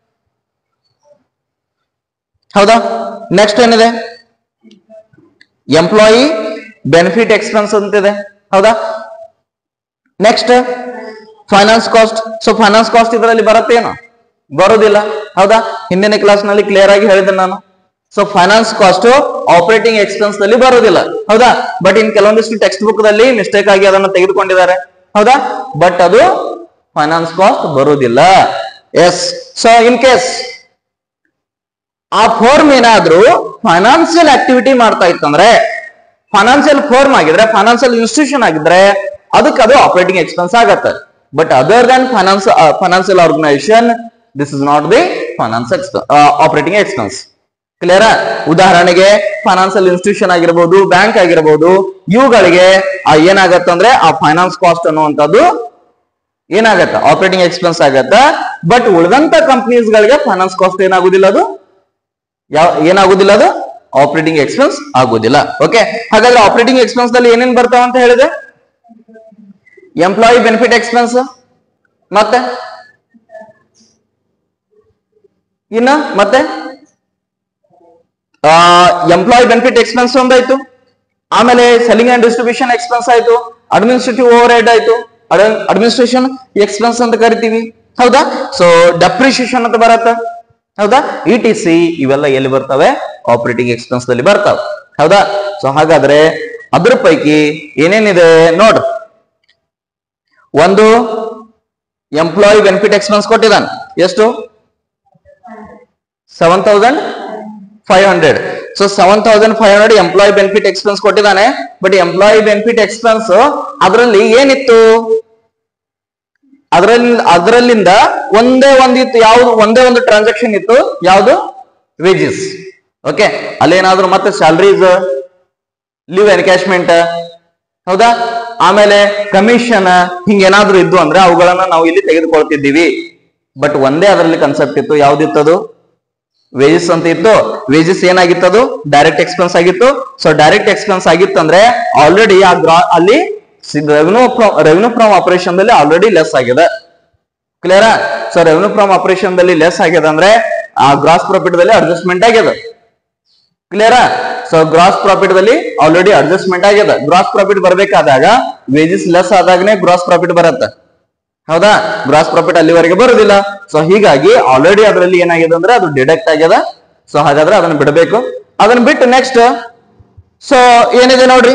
ಹೌದಾ ನೆಕ್ಸ್ಟ್ ಏನಿದೆ ಎಂಪ್ಲಾಯಿ ಬೆನಿಫಿಟ್ ಎಕ್ಸ್ಪೆನ್ಸ್ ಅಂತಿದೆ ಹೌದಾ next finance cost so finance cost ಇದರಲ್ಲಿ ಬರುತ್ತೇನು ಬರೋದಿಲ್ಲ ಹೌದಾ ಹಿಂದಿನ ಕ್ಲಾಸ್ ನಲ್ಲಿ ಕ್ಲಿಯರ್ ಆಗಿ ಹೇಳಿದೆ ನಾನು so finance cost operating expense ನಲ್ಲಿ ಬರೋದಿಲ್ಲ ಹೌದಾ ಬಟ್ ಇನ್ ಕೆಲವೊಂದಿಷ್ಟು ಟೆಕ್ಸ್ಟ್ ಬುಕ್ ದಲ್ಲಿ ಮಿಸ್ಟೇಕ್ ಆಗಿ ಅದನ್ನು ತೆಗೆದುಕೊಂಡಿದ್ದಾರೆ ಹೌದಾ ಬಟ್ ಅದು ಫೈನಾನ್ಸ್ ಕಾಸ್ಟ್ ಬರೋದಿಲ್ಲ ಎಸ್ ಸೊ ಇನ್ ಕೇಸ್ ಆ ಫೋರ್ಮ್ ಏನಾದ್ರೂ ಫೈನಾನ್ಸಿಯಲ್ ಆಕ್ಟಿವಿಟಿ ಮಾಡ್ತಾ ಇತ್ತಂದ್ರೆ ಫೈನಾನ್ಸಿಯಲ್ ಫೋರ್ಮ್ ಆಗಿದ್ರೆ ಫೈನಾನ್ಸಿಯಲ್ ಇನ್ಸ್ಟಿಟ್ಯೂಷನ್ ಆಗಿದ್ರೆ ಅದಕ್ಕೆ ಅದು ಆಪರೇಟಿಂಗ್ ಎಕ್ಸ್ಪೆನ್ಸ್ ಆಗತ್ತೆ but other than finance financial organisation this is not the finance operating expense ಕ್ಲಿಯರಾ ಉದಾಹರಣೆಗೆ ಫೈನಾನ್ಸಿಯಲ್ ಇನ್ಸ್ಟಿಟ್ಯೂಷನ್ ಆಗಿರ್ಬೋದು ಬ್ಯಾಂಕ್ ಆಗಿರ್ಬೋದು ಇವುಗಳಿಗೆ ಆ ಏನಾಗತ್ತಂದ್ರೆ ಆ ಫೈನಾನ್ಸ್ ಕಾಸ್ಟ್ ಅನ್ನುವಂಥದ್ದು ಏನಾಗತ್ತ ಆಪರೇಟಿಂಗ್ ಎಕ್ಸ್ಪೆನ್ಸ್ ಆಗತ್ತ ಬಟ್ ಉಳಿದಂತ ಕಂಪನೀಸ್ ಗಳಿಗೆ ಫೈನಾನ್ಸ್ ಕಾಸ್ಟ್ ಏನಾಗುದಿಲ್ಲ ಅದು ಯಾವ ಏನಾಗುದಿಲ್ಲ ಅದು ಆಪರೇಟಿಂಗ್ ಎಕ್ಸ್ಪೆನ್ಸ್ ಆಗುದಿಲ್ಲ ಓಕೆ ಹಾಗಾದ್ರೆ ಆಪರೇಟಿಂಗ್ ಎಕ್ಸ್ಪೆನ್ಸ್ ನಲ್ಲಿ ಏನೇನ್ ಬರ್ತಾವ ಅಂತ ಹೇಳಿದೆ ಎಂಪ್ಲಾಯಿ ಬೆನಿಫಿಟ್ ಎಕ್ಸ್ಪೆನ್ಸ್ ಮತ್ತೆ ಇನ್ನ ಮತ್ತೆ ಎಂಪ್ಲಾಯಿ ಬೆನಿಫಿಟ್ ಎಕ್ಸ್ಪೆನ್ಸ್ ಒಂದಾಯ್ತು ಆಮೇಲೆ ಸೆಲ್ಲಿಂಗ್ ಅಂಡ್ ಡಿಸ್ಟ್ರಿಬ್ಯೂಷನ್ ಎಕ್ಸ್ಪೆನ್ಸ್ ಆಯ್ತು ಅಡ್ಮಿನಿಸ್ಟ್ರೇಟಿವ್ ಓವರ್ ಹೆಡ್ ಆಯ್ತು ಅಡ್ಮಿನಿಸ್ಟ್ರೇಷನ್ ಎಕ್ಸ್ಪೆನ್ಸ್ ಅಂತ ಕರಿತೀವಿ ಹೌದಾ ಸೊ ಡೆಪ್ರಿಸಿಯೇಷನ್ ಅಂತ ಬರತ್ತ ಹೌದಾ ಇ ಟಿ ಸಿ ಇವೆಲ್ಲ ಎಲ್ಲಿ ಬರ್ತವೆ ಆಪರೇಟಿಂಗ್ ಎಕ್ಸ್ಪೆನ್ಸ್ ದಲ್ಲಿ ಬರ್ತಾವೆ ಹೌದಾ ಸೊ ಹಾಗಾದ್ರೆ ಅದ್ರ ಪೈಕಿ ಏನೇನಿದೆ ನೋಡ್ ಒಂದು ಎಂಪ್ಲಾಯಿ ಬೆನಿಫಿಟ್ ಎಕ್ಸ್ಪೆನ್ಸ್ ಕೊಟ್ಟಿದ್ದಾನೆ ಎಷ್ಟು seven thousand five hundred so seven thousand five hundred employee benefit expense ಕೊಟ್ಟಿದ್ದಾನೆ ಬಟ್ ಎಂಪ್ಲಾಯಿ ಬೆನಿಫಿಟ್ ಎಕ್ಸ್ಪೆನ್ಸ್ ಅದರಲ್ಲಿ ಏನಿತ್ತು ಅದರಲ್ಲಿ ಅದರಲ್ಲಿಂದ ಒಂದೇ ಒಂದಿತ್ತು ಯಾವ್ದು ಒಂದೇ ಒಂದು ಟ್ರಾನ್ಸಾಕ್ಷನ್ ಇತ್ತು ಯಾವುದು ವೇಜಸ್ ಓಕೆ ಅಲ್ಲೇನಾದ್ರೂ ಮತ್ತೆ ಸ್ಯಾಲರೀಸ್ ಲೀವ್ ಎನ್ಕ್ಯಾಶ್ಮೆಂಟ್ ಹೌದಾ ಆಮೇಲೆ ಕಮಿಷನ್ ಹಿಂಗೇನಾದ್ರೂ ಇದ್ದು ಅಂದ್ರೆ ಅವುಗಳನ್ನ ನಾವು ಇಲ್ಲಿ ತೆಗೆದುಕೊಳ್ತಿದ್ದೀವಿ ಬಟ್ ಒಂದೇ ಅದರಲ್ಲಿ ಕನ್ಸೆಪ್ಟ್ ಇತ್ತು ಯಾವ್ದಿತ್ತದು ವೇಜಸ್ ಅಂತ ಇತ್ತು ವೇಜಸ್ ಏನಾಗಿತ್ತದು ಡೈರೆಕ್ಟ್ ಎಕ್ಸ್ಪೆನ್ಸ್ ಆಗಿತ್ತು ಸೊ ಡೈರೆಕ್ಟ್ ಎಕ್ಸ್ಪೆನ್ಸ್ ಆಗಿತ್ತು ಅಂದ್ರೆ ಆಲ್ರೆಡಿ ಆ ಗ್ರಾ ಅಲ್ಲಿ ರೆವೆನ್ಯೂ ರೆವೆನ್ಯೂ ಫ್ರಮ್ ಆಪರೇಷನ್ ದಲ್ಲಿ ಆಲ್ರೆಡಿ ಲೆಸ್ ಆಗಿದೆ ಕ್ಲಿಯರಾ ಸೊ ರೆವೆನ್ಯೂ ಫ್ರಮ್ ಆಪರೇಷನ್ ದಲ್ಲಿ ಲೆಸ್ ಆಗಿದೆ ಅಂದ್ರೆ ಆ ಗ್ರಾಸ್ ಪ್ರಾಫಿಟ್ ದಲ್ಲಿ ಅಡ್ಜಸ್ಟ್ಮೆಂಟ್ ಆಗಿದೆ ಕ್ಲಿಯರಾ ಸೊ ಗ್ರಾಸ್ ಪ್ರಾಫಿಟ್ ದಲ್ಲಿ ಆಲ್ರೆಡಿ ಅಡ್ಜಸ್ಟ್ಮೆಂಟ್ ಆಗಿದೆ ಗ್ರಾಸ್ ಪ್ರಾಫಿಟ್ ಬರ್ಬೇಕಾದಾಗ ವೇಜಸ್ ಲೆಸ್ ಆದಾಗನೇ ಗ್ರಾಸ್ ಪ್ರಾಫಿಟ್ ಬರುತ್ತೆ ಹೌದಾ ಗ್ರಾಸ್ ಪ್ರಾಫಿಟ್ ಅಲ್ಲಿವರೆಗೆ ಬರುದಿಲ್ಲ ಸೊ ಹೀಗಾಗಿ ಆಲ್ರೆಡಿ ಅದರಲ್ಲಿ ಏನಾಗಿದೆ ಅಂದ್ರೆ ಅದು ಡಿಡಕ್ಟ್ ಆಗ್ಯದ ಸೊ ಹಾಗಾದ್ರೆ ಅದನ್ನ ಬಿಡಬೇಕು ಅದನ್ನ ಬಿಟ್ಟು ನೆಕ್ಸ್ಟ್ ಸೊ ಏನಿದೆ ನೋಡ್ರಿ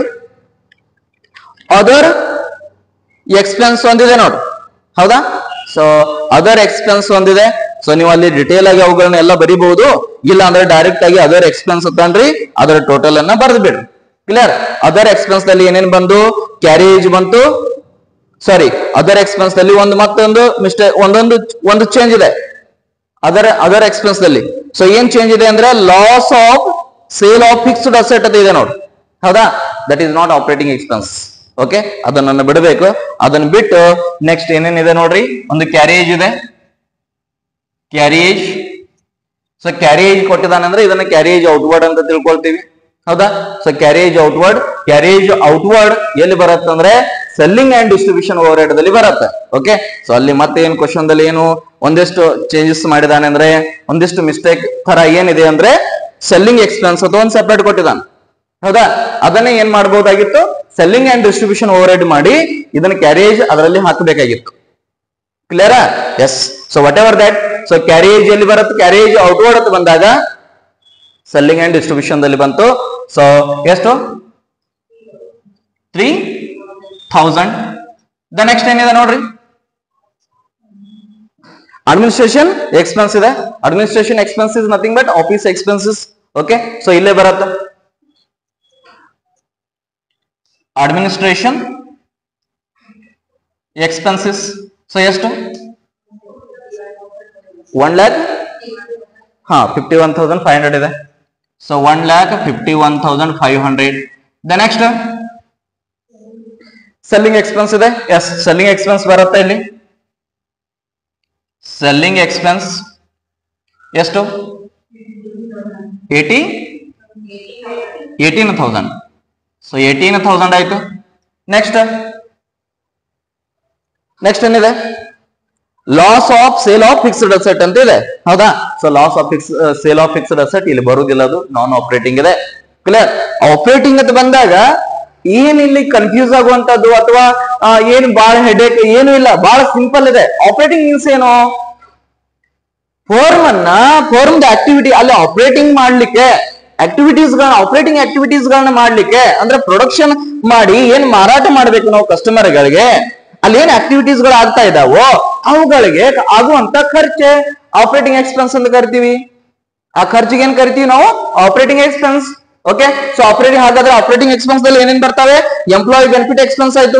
ಅದರ್ ಎಕ್ಸ್ಪೆನ್ಸ್ ಒಂದಿದೆ ನೋಡ್ರಿ ಹೌದಾ ಸೊ ಅದರ್ ಎಕ್ಸ್ಪೆನ್ಸ್ ಒಂದಿದೆ ಸೊ ನೀವು ಅಲ್ಲಿ ಡಿಟೇಲ್ ಆಗಿ ಅವುಗಳನ್ನ ಎಲ್ಲ ಬರಿಬಹುದು ಇಲ್ಲ ಅಂದ್ರೆ ಡೈರೆಕ್ಟ್ ಆಗಿ ಅದರ್ ಎಕ್ಸ್ಪೆನ್ಸ್ ತಗೊಂಡ್ರಿ ಅದರ ಟೋಟಲ್ ಅನ್ನ ಬರೆದು ಬಿಡ್ರಿ ಕ್ಲಿಯರ್ ಅದರ್ ಎಕ್ಸ್ಪೆನ್ಸ್ ದಲ್ಲಿ ಏನೇನ್ ಬಂತು ಕ್ಯಾರೇಜ್ ಬಂತು ಸಾರಿ ಅದರ್ ಎಕ್ಸ್ಪೆನ್ಸ್ ದಲ್ಲಿ ಒಂದು ಮತ್ತೊಂದು ಮಿಸ್ಟೇಕ್ ಒಂದೊಂದು ಒಂದು ಚೇಂಜ್ ಇದೆ ಅದರ್ ಅದರ್ ಎಕ್ಸ್ಪೆನ್ಸ್ ದಲ್ಲಿ ಸೊ ಏನ್ ಚೇಂಜ್ ಇದೆ ಅಂದ್ರೆ loss of sale of fixed asset ಅಂತ ಇದೆ ನೋಡಿ ಹೌದಾ that is not operating expense okay ಅದನ್ನ ಬಿಡಬೇಕು ಅದನ್ನ ಬಿಟ್ಟು ನೆಕ್ಸ್ಟ್ ಏನೇನಿದೆ ನೋಡ್ರಿ ಒಂದು ಕ್ಯಾರೇಜ್ ಇದೆ ಕ್ಯಾರೇಜ್ ಸೊ ಕ್ಯಾರೇಜ್ ಕೊಟ್ಟಿದ್ದಾನೆ ಅಂದ್ರೆ ಇದನ್ನ ಕ್ಯಾರೇಜ್ ಔಟ್ವರ್ಡ್ ಅಂತ ತಿಳ್ಕೊಳ್ತೀವಿ ಹೌದಾ so carriage outward carriage outward ಎಲ್ಲಿ ಬರುತ್ತೆ ಅಂದ್ರೆ selling and distribution overhead ದಲ್ಲಿ ಬರುತ್ತೆ ಓಕೆ ಸೊ ಅಲ್ಲಿ ಮತ್ತೆ ಏನ್ ಕ್ವಶನ್ ದಲ್ಲಿ ಏನು ಒಂದಿಷ್ಟು ಚೇಂಜಸ್ ಮಾಡಿದಾನೆ ಅಂದ್ರೆ ಒಂದಿಷ್ಟು ಮಿಸ್ಟೇಕ್ ತರ ಏನಿದೆ ಅಂದ್ರೆ ಸೆಲ್ಲಿಂಗ್ ಎಕ್ಸ್ಪೆನ್ಸ್ ಅಂತ ಒಂದು ಸೆಪರೇಟ್ ಕೊಟ್ಟಿದ್ದಾನೆ ಹೌದಾ ಅದನ್ನೇ ಏನ್ ಮಾಡಬಹುದಾಗಿತ್ತು selling and distribution overhead ಮಾಡಿ ಇದನ್ನ ಕ್ಯಾರೇಜ್ ಅದರಲ್ಲಿ ಹಾಕಬೇಕಾಗಿತ್ತು ಕ್ಲಿಯರಾ S so whatever that so carriage ಎಲ್ಲಿ ಬರುತ್ತೆ ಕ್ಯಾರೇಜ್ ಔಟ್ವರ್ಡ್ ಅಂತ ಬಂದಾಗ ಸೆಲ್ಲಿಂಗ್ ಅಂಡ್ ಡಿಸ್ಟ್ರಿಬ್ಯೂಷನ್ ದಲ್ಲಿ ಬಂತು ಸೊ ಎಷ್ಟು ತ್ರೀ ಥೌಸಂಡ್ ದ ನೆಕ್ಸ್ಟ್ ಏನಿದೆ ನೋಡ್ರಿ ಅಡ್ಮಿನಿಸ್ಟ್ರೇಷನ್ ಎಕ್ಸ್ಪೆನ್ಸ್ ಇದೆ administration expense is nothing but office expenses okay so ಇಲ್ಲೇ ಬರುತ್ತೆ ಅಡ್ಮಿನಿಸ್ಟ್ರೇಷನ್ ಎಕ್ಸ್ಪೆನ್ಸಸ್ ಸೊ ಎಷ್ಟು ಒನ್ ಲ್ಯಾಕ್ ಹಾ fifty one thousand five hundred ಇದೆ so one lakh fifty one thousand five hundred the next selling expense ಇದೆ yes selling expense ಬರುತ್ತೆ ಇಲ್ಲಿ selling expense ಎಷ್ಟು eighty eighteen thousand so eighteen thousand ಆಯ್ತು next next ಏನಿದೆ loss of sale of fixed asset ಅಂತ ಇದೆ ಹೌದಾ so loss of fix sale of fixed asset ಇಲ್ಲಿ ಬರುವುದಿಲ್ಲ ಅದು ನಾನ್ ಆಪರೇಟಿಂಗ್ ಇದೆ ಕ್ಲಿಯರ್ ಆಪರೇಟಿಂಗ್ ಅಂತ ಬಂದಾಗ ಏನ್ ಇಲ್ಲಿ ಕನ್ಫ್ಯೂಸ್ ಆಗುವಂತದ್ದು ಅಥವಾ ಆ, ಏನು ಬಹಳ ಹೆಡೇಕ್ ಏನು ಇಲ್ಲ ಬಹಳ ಸಿಂಪಲ್ ಇದೆ ಆಪರೇಟಿಂಗ್ ಮೀನ್ಸ್ ಏನು ಫೋರ್ಮ್ ಅನ್ನ ಫೋರ್ಮ್ ಆಕ್ಟಿವಿಟಿ ಅಲ್ಲಿ ಆಪರೇಟಿಂಗ್ ಮಾಡ್ಲಿಕ್ಕೆ ಆಕ್ಟಿವಿಟೀಸ್ ಗಳನ್ನ ಆಪರೇಟಿಂಗ್ ಆಕ್ಟಿವಿಟೀಸ್ ಗಳನ್ನ ಮಾಡ್ಲಿಕ್ಕೆ ಅಂದ್ರೆ ಪ್ರೊಡಕ್ಷನ್ ಮಾಡಿ ಏನ್ ಮಾರಾಟ ಮಾಡ್ಬೇಕು ನಾವು ಕಸ್ಟಮರ್ ಗಳಿಗೆ ಅಲ್ಲಿ ಏನ್ ಆಕ್ಟಿವಿಟೀಸ್ ಗಳು ಆಗ್ತಾ ಇದಾವೋ ಅವುಗಳಿಗೆ ಆಗುವಂತ ಖರ್ಚೆ ಆಪರೇಟಿಂಗ್ ಎಕ್ಸ್ಪೆನ್ಸ್ ಅಂತ ಕರಿತೀವಿ ಆ ಖರ್ಚಿಗೆ ಏನ್ ಕರಿತೀವಿ ನಾವು operating expense okay so operating ಹಾಗಾದ್ರೆ ಆಪರೇಟಿಂಗ್ ಎಕ್ಸ್ಪೆನ್ಸ್ ದಲ್ಲಿ ಏನೇನ್ ಬರ್ತವೆ ಎಂಪ್ಲಾಯಿ ಬೆನಿಫಿಟ್ ಎಕ್ಸ್ಪೆನ್ಸ್ ಆಯ್ತು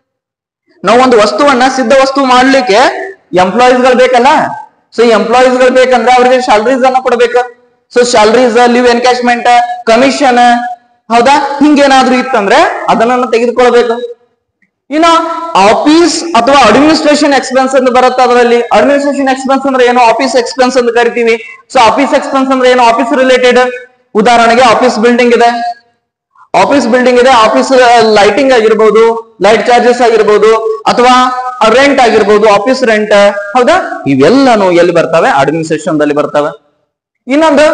ನಾವು ಒಂದು ವಸ್ತುವನ್ನ ಸಿದ್ಧ ವಸ್ತು ಮಾಡ್ಲಿಕ್ಕೆ ಎಂಪ್ಲಾಯೀಸ್ ಗಳು ಬೇಕಲ್ಲ ಸೊ ಈ ಎಂಪ್ಲಾಯೀಸ್ ಗಳು ಬೇಕಂದ್ರೆ ಅವ್ರಿಗೆ ಸ್ಯಾಲರೀಸ್ ಅನ್ನ ಕೊಡ್ಬೇಕು so salaries leave encashment commission ಹೌದಾ ಹಿಂಗೇನಾದ್ರೂ ಇತ್ತಂದ್ರೆ ಅದನ್ನ ತೆಗೆದುಕೊಳ್ಬೇಕು ಇನ್ನ ಆಫೀಸ್ ಅಥವಾ ಅಡ್ಮಿನಿಸ್ಟ್ರೇಷನ್ ಎಕ್ಸ್ಪೆನ್ಸ್ ಅಂತ ಬರುತ್ತೆ ಅದರಲ್ಲಿ ಅಡ್ಮಿನಿಸ್ಟ್ರೇಷನ್ ಎಕ್ಸ್ಪೆನ್ಸ್ ಅಂದ್ರೆ ಏನು ಆಫೀಸ್ ಎಕ್ಸ್ಪೆನ್ಸ್ ಅಂತ ಕರಿತೀವಿ ಸೊ ಆಫೀಸ್ ಎಕ್ಸ್ಪೆನ್ಸ್ ಅಂದ್ರೆ ಏನು ಆಫೀಸ್ ರಿಲೇಟೆಡ್ ಉದಾಹರಣೆಗೆ ಆಫೀಸ್ ಬಿಲ್ಡಿಂಗ್ ಇದೆ ಆಫೀಸ್ ಬಿಲ್ಡಿಂಗ್ ಇದೆ ಆಫೀಸ್ ಲೈಟಿಂಗ್ ಆಗಿರ್ಬೋದು ಲೈಟ್ ಚಾರ್ಜಸ್ ಆಗಿರ್ಬೋದು ಅಥವಾ ರೆಂಟ್ ಆಗಿರ್ಬೋದು ಆಫೀಸ್ ರೆಂಟ್ ಹೌದಾ ಇವೆಲ್ಲನೂ ಎಲ್ಲಿ ಬರ್ತವೆ ಅಡ್ಮಿನಿಸ್ಟ್ರೇಷನ್ ದಲ್ಲಿ ಬರ್ತವೆ ಇನ್ನೊಂದು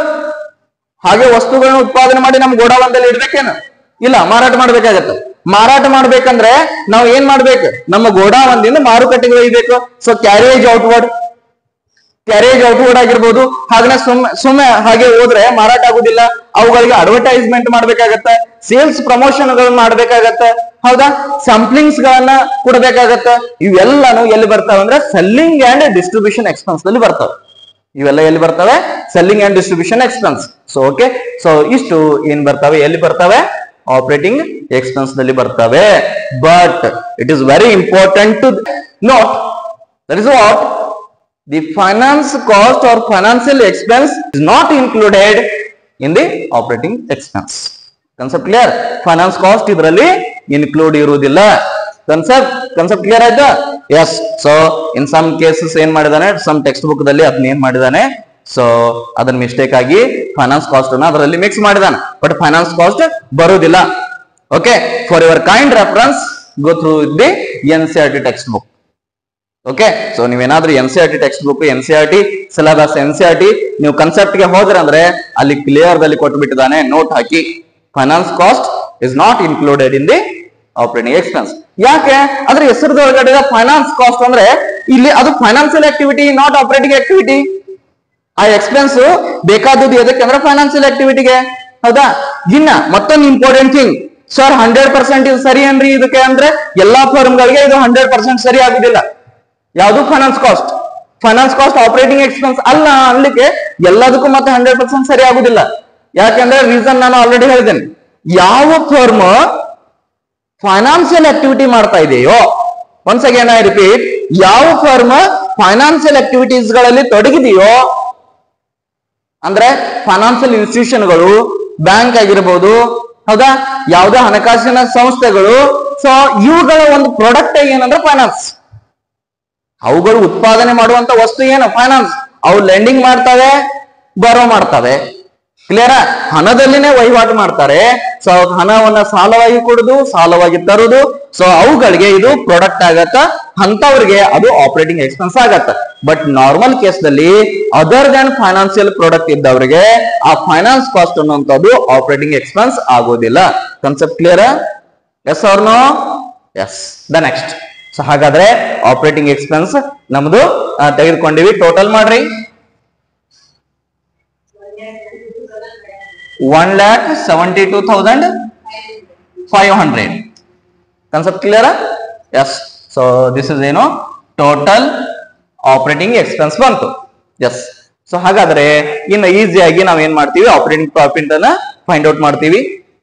ಹಾಗೆ ವಸ್ತುಗಳನ್ನ ಉತ್ಪಾದನೆ ಮಾಡಿ ನಮ್ ಗೋಡಾವನದಲ್ಲಿ ಇಡ್ಬೇಕೇನು ಇಲ್ಲ ಮಾರಾಟ ಮಾಡ್ಬೇಕಾಗತ್ತೆ ಮಾರಾಟ ಮಾಡ್ಬೇಕಂದ್ರೆ ನಾವು ಏನ್ ಮಾಡ್ಬೇಕು ನಮ್ಮ ಗೋಡಾವನದಿಂದ ಮಾರುಕಟ್ಟೆಗೆ ಒಯ್ಬೇಕು so carriage outward carriage outward ಆಗಿರ್ಬೋದು ಹಾಗೆ ಸುಮ್ಮನೆ ಸುಮ್ಮನೆ ಹಾಗೆ ಹೋದ್ರೆ ಮಾರಾಟ ಆಗುದಿಲ್ಲ ಅವುಗಳಿಗೆ ಅಡ್ವರ್ಟೈಸ್ಮೆಂಟ್ ಮಾಡ್ಬೇಕಾಗತ್ತೆ ಸೇಲ್ಸ್ ಪ್ರಮೋಷನ್ ಗಳನ್ನ ಮಾಡ್ಬೇಕಾಗತ್ತೆ ಹೌದಾ ಸ್ಯಾಂಪ್ಲಿಂಗ್ಸ್ ಗಳನ್ನ ಕೊಡ್ಬೇಕಾಗತ್ತೆ ಇವೆಲ್ಲಾನು ಎಲ್ಲಿ ಬರ್ತಾವೆ ಅಂದ್ರೆ ಸೆಲ್ಲಿಂಗ್ ಅಂಡ್ ಡಿಸ್ಟ್ರಿಬ್ಯೂಷನ್ ಎಕ್ಸ್ಪೆನ್ಸ್ ನಲ್ಲಿ ಬರ್ತವೆ ಇವೆಲ್ಲ ಎಲ್ಲಿ ಬರ್ತವೆ selling and distribution expense so okay so ಇಷ್ಟು ಏನ್ ಬರ್ತವೆ ಎಲ್ಲಿ ಬರ್ತವೆ ಆಪರೇಟಿಂಗ್ ಎಕ್ಸ್ಪೆನ್ಸ್ ನಲ್ಲಿ ಬರ್ತವೆ but it is very important to note that is what the finance cost or financial expense is not included in the operating expense concept clear finance cost ಇದರಲ್ಲಿ include ಇರುವುದಿಲ್ಲ concept concept clear ಆಯ್ತಾ yes so in some cases ಏನ್ ಮಾಡಿದಾನೆ some text book ದಲ್ಲಿ ಅದನ್ನ ಏನ್ ಮಾಡಿದಾನೆ so ಅದನ್ನ ಮಿಸ್ಟೇಕ್ ಆಗಿ ಫೈನಾನ್ಸ್ ಕಾಸ್ಟ್ ಅನ್ನ ಅದರಲ್ಲಿ ಮಿಕ್ಸ್ ಮಾಡಿದಾನೆ ಬಟ್ ಫೈನಾನ್ಸ್ ಕಾಸ್ಟ್ ಬರುವುದಿಲ್ಲ okay for your kind reference go through the N C R T text book okay so ನೀವೇನಾದ್ರೂ N C R T text book N C R T syllabus N C R T ನೀವು concept ಗೆ ಹೋದ್ರೆ ಅಂದ್ರೆ ಅಲ್ಲಿ clear ದಲ್ಲಿ ಕೊಟ್ಬಿಟ್ಟಿದ್ದಾನೆ note ಹಾಕಿ finance cost is not included in the operating expense ಯಾಕೆ ಅದ್ರ ಹೆಸರದೊಳಗಡೆ ಫೈನಾನ್ಸ್ ಕಾಸ್ಟ್ ಅಂದ್ರೆ ಇಲ್ಲಿ ಅದು financial activity not operating activity ಆ ಎಕ್ಸ್ಪೆನ್ಸ್ ಬೇಕಾದದ್ದು ಎದಕ್ಕೆ ಅಂದ್ರೆ ಫೈನಾನ್ಸಿಯಲ್ ಆಕ್ಟಿವಿಟಿಗೆ ಹೌದಾ ಇನ್ನ ಮತ್ತೊಂದು important thing sir hundred percent ಇದು ಸರಿ ಏನ್ರಿ ಇದಕ್ಕೆ ಅಂದ್ರೆ ಎಲ್ಲಾ ಫರ್ಮ್ ಗಳಿಗೆ ಇದು ಹಂಡ್ರೆಡ್ ಪರ್ಸೆಂಟ್ ಸರಿ ಆಗುದಿಲ್ಲ ಯಾವುದು finance cost finance cost operating expense ಅಲ್ಲ ಅನ್ಲಿಕ್ಕೆ ಎಲ್ಲದಕ್ಕೂ ಮತ್ತೆ ಹಂಡ್ರೆಡ್ ಪರ್ಸೆಂಟ್ ಸರಿ ಆಗುದಿಲ್ಲ ಯಾಕಂದ್ರೆ ರೀಸನ್ ನಾನು ಆಲ್ರೆಡಿ ಹೇಳಿದ್ದೇನೆ ಯಾವ ಫರ್ಮ್ ಫೈನಾನ್ಸಿಯಲ್ ಆಕ್ಟಿವಿಟಿ ಮಾಡ್ತಾ ಇದೆಯೋ ಒನ್ಸ್ ಅಗೇನ್ ಐ ರಿಪೀಟ್ ಯಾವ ಫರ್ಮ್ ಫೈನಾನ್ಸಿಯಲ್ ಆಕ್ಟಿವಿಟೀಸ್ ಗಳಲ್ಲಿ ತೊಡಗಿದೆಯೋ ಅಂದ್ರೆ ಫೈನಾನ್ಸಿಯಲ್ ಇನ್ಸ್ಟಿಟ್ಯೂಷನ್ಗಳು ಬ್ಯಾಂಕ್ ಆಗಿರ್ಬೋದು ಹೌದಾ ಯಾವುದೇ ಹಣಕಾಸಿನ ಸಂಸ್ಥೆಗಳು ಸೊ ಇವುಗಳ ಒಂದು ಪ್ರಾಡಕ್ಟ್ ಏನಂದ್ರೆ ಫೈನಾನ್ಸ್ ಅವುಗಳು ಉತ್ಪಾದನೆ ಮಾಡುವಂತ ವಸ್ತು ಏನು ಫೈನಾನ್ಸ್ ಅವು ಲೆಂಡಿಂಗ್ ಮಾಡ್ತವೆ ಬರೋ ಮಾಡ್ತವೆ ಕ್ಲಿಯರ್ ಹಣದಲ್ಲಿನೇ ವಹಿವಾಟು ಮಾಡ್ತಾರೆ ಸೊ ಹಣವನ್ನ ಸಾಲವಾಗಿ ಕೊಡುದು ಸಾಲವಾಗಿ ತರುದು ಸೊ ಅವುಗಳಿಗೆ ಇದು ಪ್ರಾಡಕ್ಟ್ ಆಗತ್ತ ಅಂತವ್ರಿಗೆ ಅದು ಆಪರೇಟಿಂಗ್ ಎಕ್ಸ್ಪೆನ್ಸ್ ಆಗತ್ತ ಬಟ್ ನಾರ್ಮಲ್ ಕೇಸ್ದಲ್ಲಿ ಅದರ್ ದನ್ ಫೈನಾನ್ಸಿಯಲ್ ಪ್ರಾಡಕ್ಟ್ ಇದ್ದವರಿಗೆ ಆ ಫೈನಾನ್ಸ್ ಕಾಸ್ಟ್ ಅನ್ನುವಂಥದ್ದು ಆಪರೇಟಿಂಗ್ ಎಕ್ಸ್ಪೆನ್ಸ್ ಆಗೋದಿಲ್ಲ ಕನ್ಸೆಪ್ಟ್ ಕ್ಲಿಯರ್ ಎಸ್ ಅವ್ರ no yes the next so ಹಾಗಾದ್ರೆ ಆಪರೇಟಿಂಗ್ ಎಕ್ಸ್ಪೆನ್ಸ್ ನಮ್ದು ಆ, ತೆಗೆದುಕೊಂಡಿವಿ ಟೋಟಲ್ ಮಾಡ್ರಿ one lakh seventy two thousand five hundred concept clear yes so this is ಏನು ಟೋಟಲ್ ಆಪರೇಟಿಂಗ್ ಎಕ್ಸ್ಪೆನ್ಸ್ ಬಂತು ಎಸ್ ಸೊ ಹಾಗಾದ್ರೆ ಇನ್ನು ಈಸಿಯಾಗಿ ನಾವ್ ಏನ್ ಮಾಡ್ತೀವಿ ಆಪರೇಟಿಂಗ್ ಪ್ರಾಫಿಟ್ ಅನ್ನ ಫೈಂಡ್ ಔಟ್ ಮಾಡ್ತೀವಿ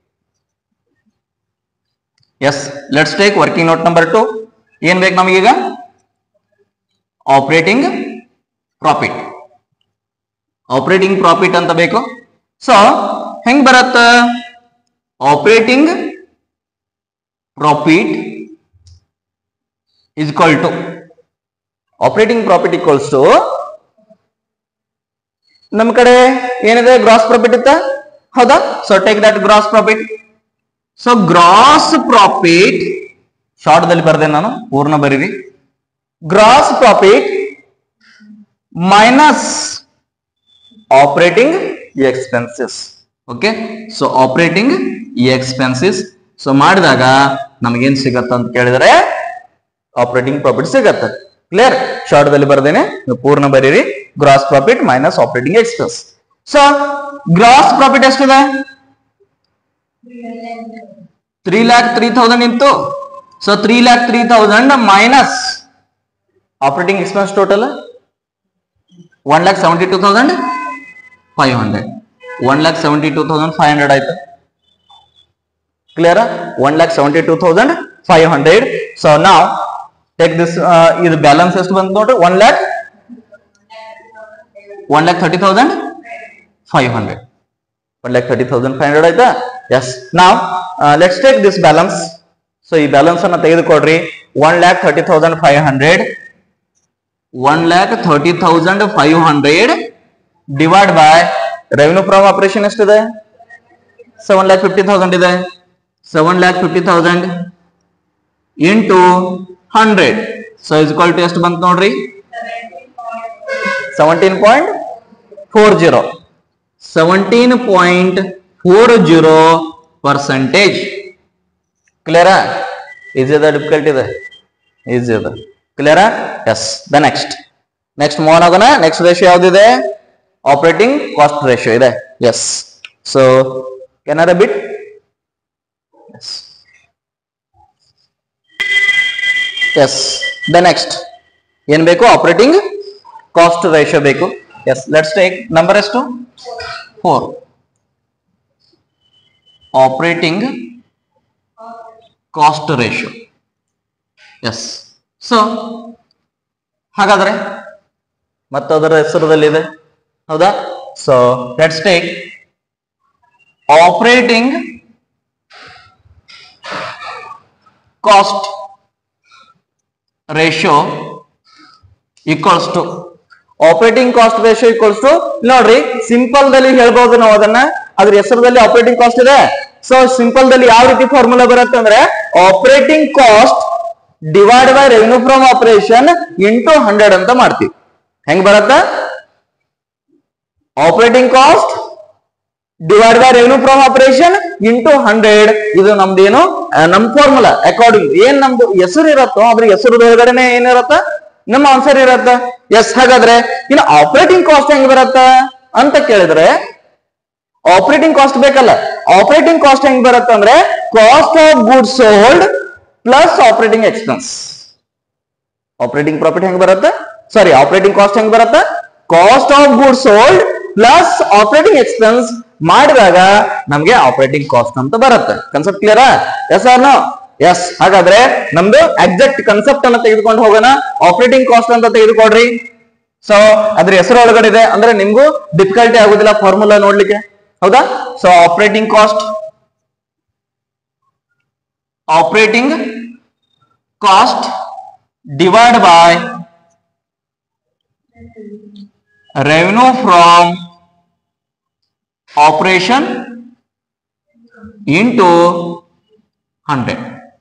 yes let's take working note number two ಏನ್ ಬೇಕು ನಮಗೀಗ ಆಪರೇಟಿಂಗ್ ಪ್ರಾಫಿಟ್ ಆಪರೇಟಿಂಗ್ ಪ್ರಾಫಿಟ್ ಅಂತ ಬೇಕು ಸೊ ಹೆಂಗ್ ಬರತ್ತ operating profit is equal to operating profit equals to ನಮ್ಮ ಕಡೆ ಏನಿದೆ ಗ್ರಾಸ್ ಪ್ರಾಫಿಟ್ ಇತ್ತ ಹೌದಾ so take that gross profit so gross profit short ದಲ್ಲಿ ಬರ್ದೆ ನಾನು ಪೂರ್ಣ ಬರೀರಿ gross profit minus operating expenses okay so operating expenses so ಮಾಡಿದಾಗ ನಮಗೇನ್ ಸಿಗತ್ತ ಅಂತ ಕೇಳಿದ್ರೆ ಆಪರೇಟಿಂಗ್ ಪ್ರಾಫಿಟ್ ಸಿಗತ್ತೆ ಕ್ಲಿಯರ್ ಶಾರ್ಟ್ ದಲ್ಲಿ ಬರ್ದೇನೆ ನೀವು ಪೂರ್ಣ ಬರೀರಿ gross profit minus operating expense so gross profit ಎಷ್ಟಿದೆ ತ್ರೀ ಲ್ಯಾಕ್ ತ್ರೀ ತೌಸಂಡ್ ಇತ್ತು so three lakh three thousand minus operating expense total one lakh seventy two thousand five hundred one lakh seventy two thousand five hundred ಆಯ್ತು clear one lakh seventy two thousand five hundred so ನಾವು take this ಇದು balance ಎಷ್ಟು ಬಂತು ನೋಡ್ರಿ one lakh one lakh thirty thousand five hundred one lakh thirty thousand five hundred ಆಯ್ತಾ yes ನಾವು let's take this balance so ಈ balance ಅನ್ನ ತೆಗೆದುಕೊಡ್ರಿ one lakh thirty thousand five hundred one lakh thirty thousand five hundred divide by revenue from operation ಎಷ್ಟಿದೆ seven lakh fifty thousand ಇದೆ seven lakh fifty thousand into hundred so is to ಎಷ್ಟು ಬಂತು ನೋಡ್ರಿ seventeen point four zero seventeen point four zero percentage ಕ್ಲಿಯರಾ easy ಅದ difficult ಇದೆ easy ಅದ ಕ್ಲಿಯರಾ yes the next next move ಆಗೋಣ ನೆಕ್ಸ್ಟ್ ರೇಷಿಯೋ ಯಾವ್ದಿದೆ ಆಪರೇಟಿಂಗ್ ಕಾಸ್ಟ್ ರೇಷಿಯೋ ಇದೆ ಎಸ್ ಸೊ ಕೆನಾರ ಬಿಟ್ ಎಸ್ ಎಸ್ ದ ನೆಕ್ಸ್ಟ್ ಏನ್ ಬೇಕು ಆಪರೇಟಿಂಗ್ ಕಾಸ್ಟ್ ರೇಷಿಯೋ ಬೇಕು ಎಸ್ ಲೆಟ್ಸ್ ಟೇಕ್ ನಂಬರ್ ಎಷ್ಟು four operating cost ratio yes so ಹಾಗಾದ್ರೆ ಮತ್ತದರ ಹೆಸರದಲ್ಲಿದೆ ಹೌದಾ so let's take operating cost ratio equals to operating cost ratio equals to ನೋಡ್ರಿ ಸಿಂಪಲ್ ದಲ್ಲಿ ಹೇಳ್ಬಹುದು ನಾವು ಅದನ್ನ ಅದ್ರ ಹೆಸರದಲ್ಲಿ ಆಪರೇಟಿಂಗ್ ಕಾಸ್ಟ್ ಇದೆ ಸೊ ಸಿಂಪಲ್ ದಲ್ಲಿ ಯಾವ ರೀತಿ ಫಾರ್ಮುಲಾ ಬರುತ್ತೆ ಅಂದ್ರೆ operating cost divide by revenue from operation into hundred ಅಂತ ಮಾಡ್ತೀವಿ ಹೆಂಗ್ ಬರತ್ತ operating cost divide by revenue from operation into hundred ಇದು ನಮ್ದೇನು ಆ, ನಮ್ ಫಾರ್ಮುಲಾ ಅಕಾರ್ಡಿಂಗ್ ಏನ್ ನಮ್ದು ಹೆಸರು ಇರತ್ತೋ ಅದ್ರ ಹೆಸರು ಒಳಗಡೆನೆ ಏನಿರತ್ತ ನಮ್ಮ ಆನ್ಸರ್ ಇರತ್ತ ಎಸ್ ಹಾಗಾದ್ರೆ ಇನ್ನು ಆಪರೇಟಿಂಗ್ ಕಾಸ್ಟ್ ಹೆಂಗ್ ಬರತ್ತ ಅಂತ ಕೇಳಿದ್ರೆ ಆಪರೇಟಿಂಗ್ ಕಾಸ್ಟ್ ಬೇಕಲ್ಲ ಆಪರೇಟಿಂಗ್ ಕಾಸ್ಟ್ ಹೆಂಗ್ ಬರತ್ತ ಅಂದ್ರೆ cost of good sold plus operating expense operating profit ಹೆಂಗ್ ಬರುತ್ತೆ ಸಾರಿ ಆಪರೇಟಿಂಗ್ ಕಾಸ್ಟ್ ಹೆಂಗ್ ಬರುತ್ತೆ cost of good sold plus operating expense ಮಾಡಿದಾಗ ನಮ್ಗೆ ಆಪರೇಟಿಂಗ್ ಕಾಸ್ಟ್ ಅಂತ ಬರುತ್ತೆ ಕನ್ಸೆಪ್ಟ್ ಕ್ಲಿಯರಾ ಎಸ್ ಆರ್ ನೋ ಎಸ್ ಹಾಗಾದ್ರೆ ನಮ್ದು ಎಕ್ಸಾಕ್ಟ್ ಕನ್ಸೆಪ್ಟ್ ಅನ್ನ ತೆಗೆದುಕೊಂಡು ಹೋಗೋಣ ಆಪರೇಟಿಂಗ್ ಕಾಸ್ಟ್ ಅಂತ ತೆಗೆದುಕೊಡ್ರಿ ಸೊ ಅದ್ರ ಹೆಸರು ಒಳಗಡೆ ಇದೆ ಅಂದ್ರೆ ನಿಮ್ಗೂ ಡಿಫಿಕಲ್ಟಿ ಆಗುದಿಲ್ಲ ಫಾರ್ಮುಲಾ ನೋಡ್ಲಿಕ್ಕೆ ಹೌದಾ so operating cost operating cost divide by revenue from operation into 100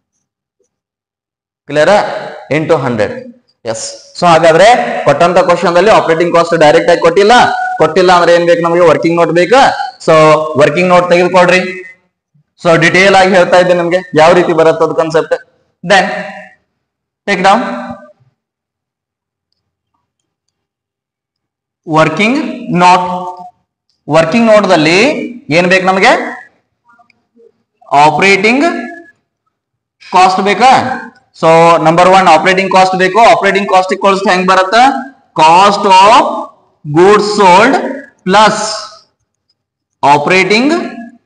ಕ್ಲಿಯರಾ ಇಂಟು ಹಂಡ್ರೆಡ್ ಎಸ್ ಸೊ ಹಾಗಾದ್ರೆ ಕೊಟ್ಟಂತ ಕ್ವಶನ್ ಅಲ್ಲಿ ಆಪರೇಟಿಂಗ್ ಕಾಸ್ಟ್ ಡೈರೆಕ್ಟ್ ಆಗಿ ಕೊಟ್ಟಿಲ್ಲ ಕೊಟ್ಟಿಲ್ಲ ಅಂದ್ರೆ ಏನ್ ಬೇಕು ನಮಗೆ ವರ್ಕಿಂಗ್ ನೋಟ್ ಬೇಕಾ ಸೊ ವರ್ಕಿಂಗ್ ನೋಟ್ ತೆಗೆದುಕೊಡ್ರಿ ಸೊ ಡಿಟೇಲ್ ಆಗಿ ಹೇಳ್ತಾ ಇದ್ದೆ ನಿಮ್ಗೆ ಯಾವ ರೀತಿ ಬರುತ್ತೆ ಅದು concept then take down working note working ನೋಟ್ದಲ್ಲಿ ಏನ್ ಬೇಕು ನಮಗೆ ಆಪರೇಟಿಂಗ್ ಕಾಸ್ಟ್ ಬೇಕಾ so number one operating cost ಬೇಕು ಆಪರೇಟಿಂಗ್ ಕಾಸ್ಟ್ ಇಕ್ವಲ್ಸ್ ಹೆಂಗ್ ಬರುತ್ತೆ cost of goods sold plus operating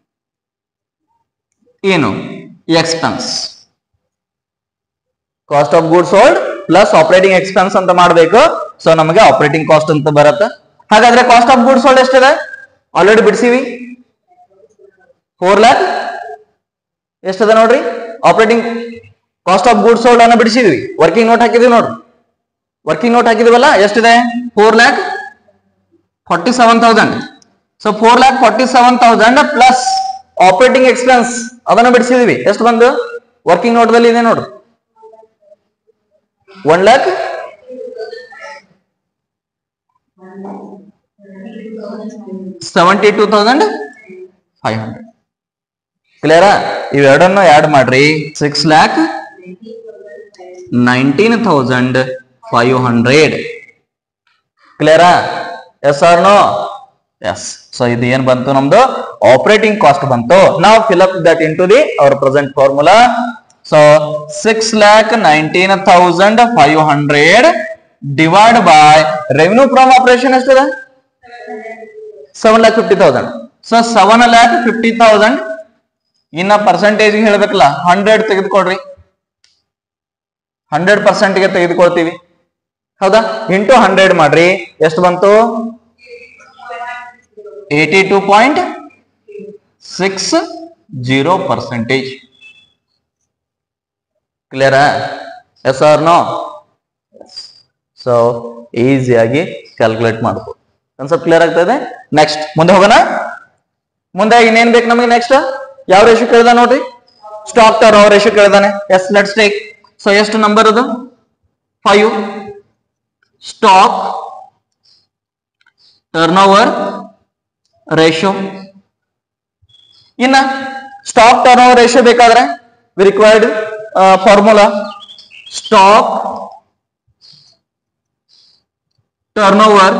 ಏನು expense cost of goods sold plus operating expense ಅಂತ ಮಾಡಬೇಕು ಸೊ ನಮಗೆ ಆಪರೇಟಿಂಗ್ ಕಾಸ್ಟ್ ಅಂತ ಬರುತ್ತೆ ಹಾಗಾದ್ರೆ ಕಾಸ್ಟ್ ಆಫ್ ಗೂಡ್ಸ್ ಸೋಲ್ಡ್ ಎಷ್ಟಿದೆ ಆಲ್ರೆಡಿ ಬಿಡಿಸಿವಿ ಫೋರ್ ಲ್ಯಾಕ್ ಎಷ್ಟದ ನೋಡ್ರಿ operating cost of goods sold ಅನ್ನ ಬಿಡಿಸಿದ್ವಿ ವರ್ಕಿಂಗ್ ನೋಟ್ ಹಾಕಿದ್ವಿ ನೋಡ್ರಿ ವರ್ಕಿಂಗ್ ನೋಟ್ ಹಾಕಿದ್ವಲ್ಲ ಎಷ್ಟಿದೆ four lakh forty seven thousand so four lakh forty seven thousand plus operating expense ಅದನ್ನ ಬಿಡಿಸಿದ್ವಿ ಎಷ್ಟು ಬಂದು ವರ್ಕಿಂಗ್ ನೋಟ್ದಲ್ಲಿ ಇದೆ ನೋಡ್ರಿ one lakh seventy two thousand five hundred ಕ್ಲಿಯರಾ ಇವೆರಡನ್ನು ಆಡ್ ಮಾಡ್ರಿ six lakh nineteen thousand five hundred ಕ್ಲಿಯರಾ yes or no yes so ಇದು ಏನ್ ಬಂತು ನಮ್ದು ಆಪರೇಟಿಂಗ್ ಕಾಸ್ಟ್ ಬಂತು ನಾವು fill up that into the our present formula so six lakh nineteen thousand five hundred divide by revenue from operation ಎಷ್ಟಿದೆ seven lakh fifty thousand so seven lakh fifty thousand ಇನ್ನ percentage ಹೇಳ್ಬೇಕಲ್ಲ hundred ತೆಗೆದುಕೊಡ್ರಿ hundred ಪರ್ಸೆಂಟ್ಗೆ ತೆಗೆದುಕೊಳ್ತೀವಿ ಹೌದಾ into hundred ಮಾಡ್ರಿ ಎಷ್ಟು ಬಂತು eighty two point six zero percentage ಕ್ಲಿಯರಾ ಎಸ್ ಆರ್ ನೋ ಸೊ ಈಸಿಯಾಗಿ ಕ್ಯಾಲ್ಕುಲೇಟ್ ಮಾಡ್ಬೋದು ಕನ್ಸೆಪ್ಟ್ ಕ್ಲಿಯರ್ ಆಗ್ತಾ ಇದೆ ನೆಕ್ಸ್ಟ್ ಮುಂದೆ ಹೋಗೋಣ ಮುಂದೆ ಇನ್ನೇನ್ ಬೇಕು ನಮಗೆ ನೆಕ್ಸ್ಟ್ ಯಾವ ರೇಷು ಕೇಳ್ದ ನೋಡ್ರಿ ಸ್ಟಾಕ್ ಟರ್ನ್ ಓವರ್ ರೇಷು ಕೇಳ್ದಾನೆ ಎಸ್ ಲೆಟ್ಸ್ ಟೇಕ್ ಸೊ ಎಷ್ಟು ನಂಬರ್ ಅದು five stock turn over ratio ಇನ್ನ ಸ್ಟಾಕ್ ಟರ್ನ್ ಓವರ್ ರೇಷೋ ಬೇಕಾದ್ರೆ we required formula stock turn over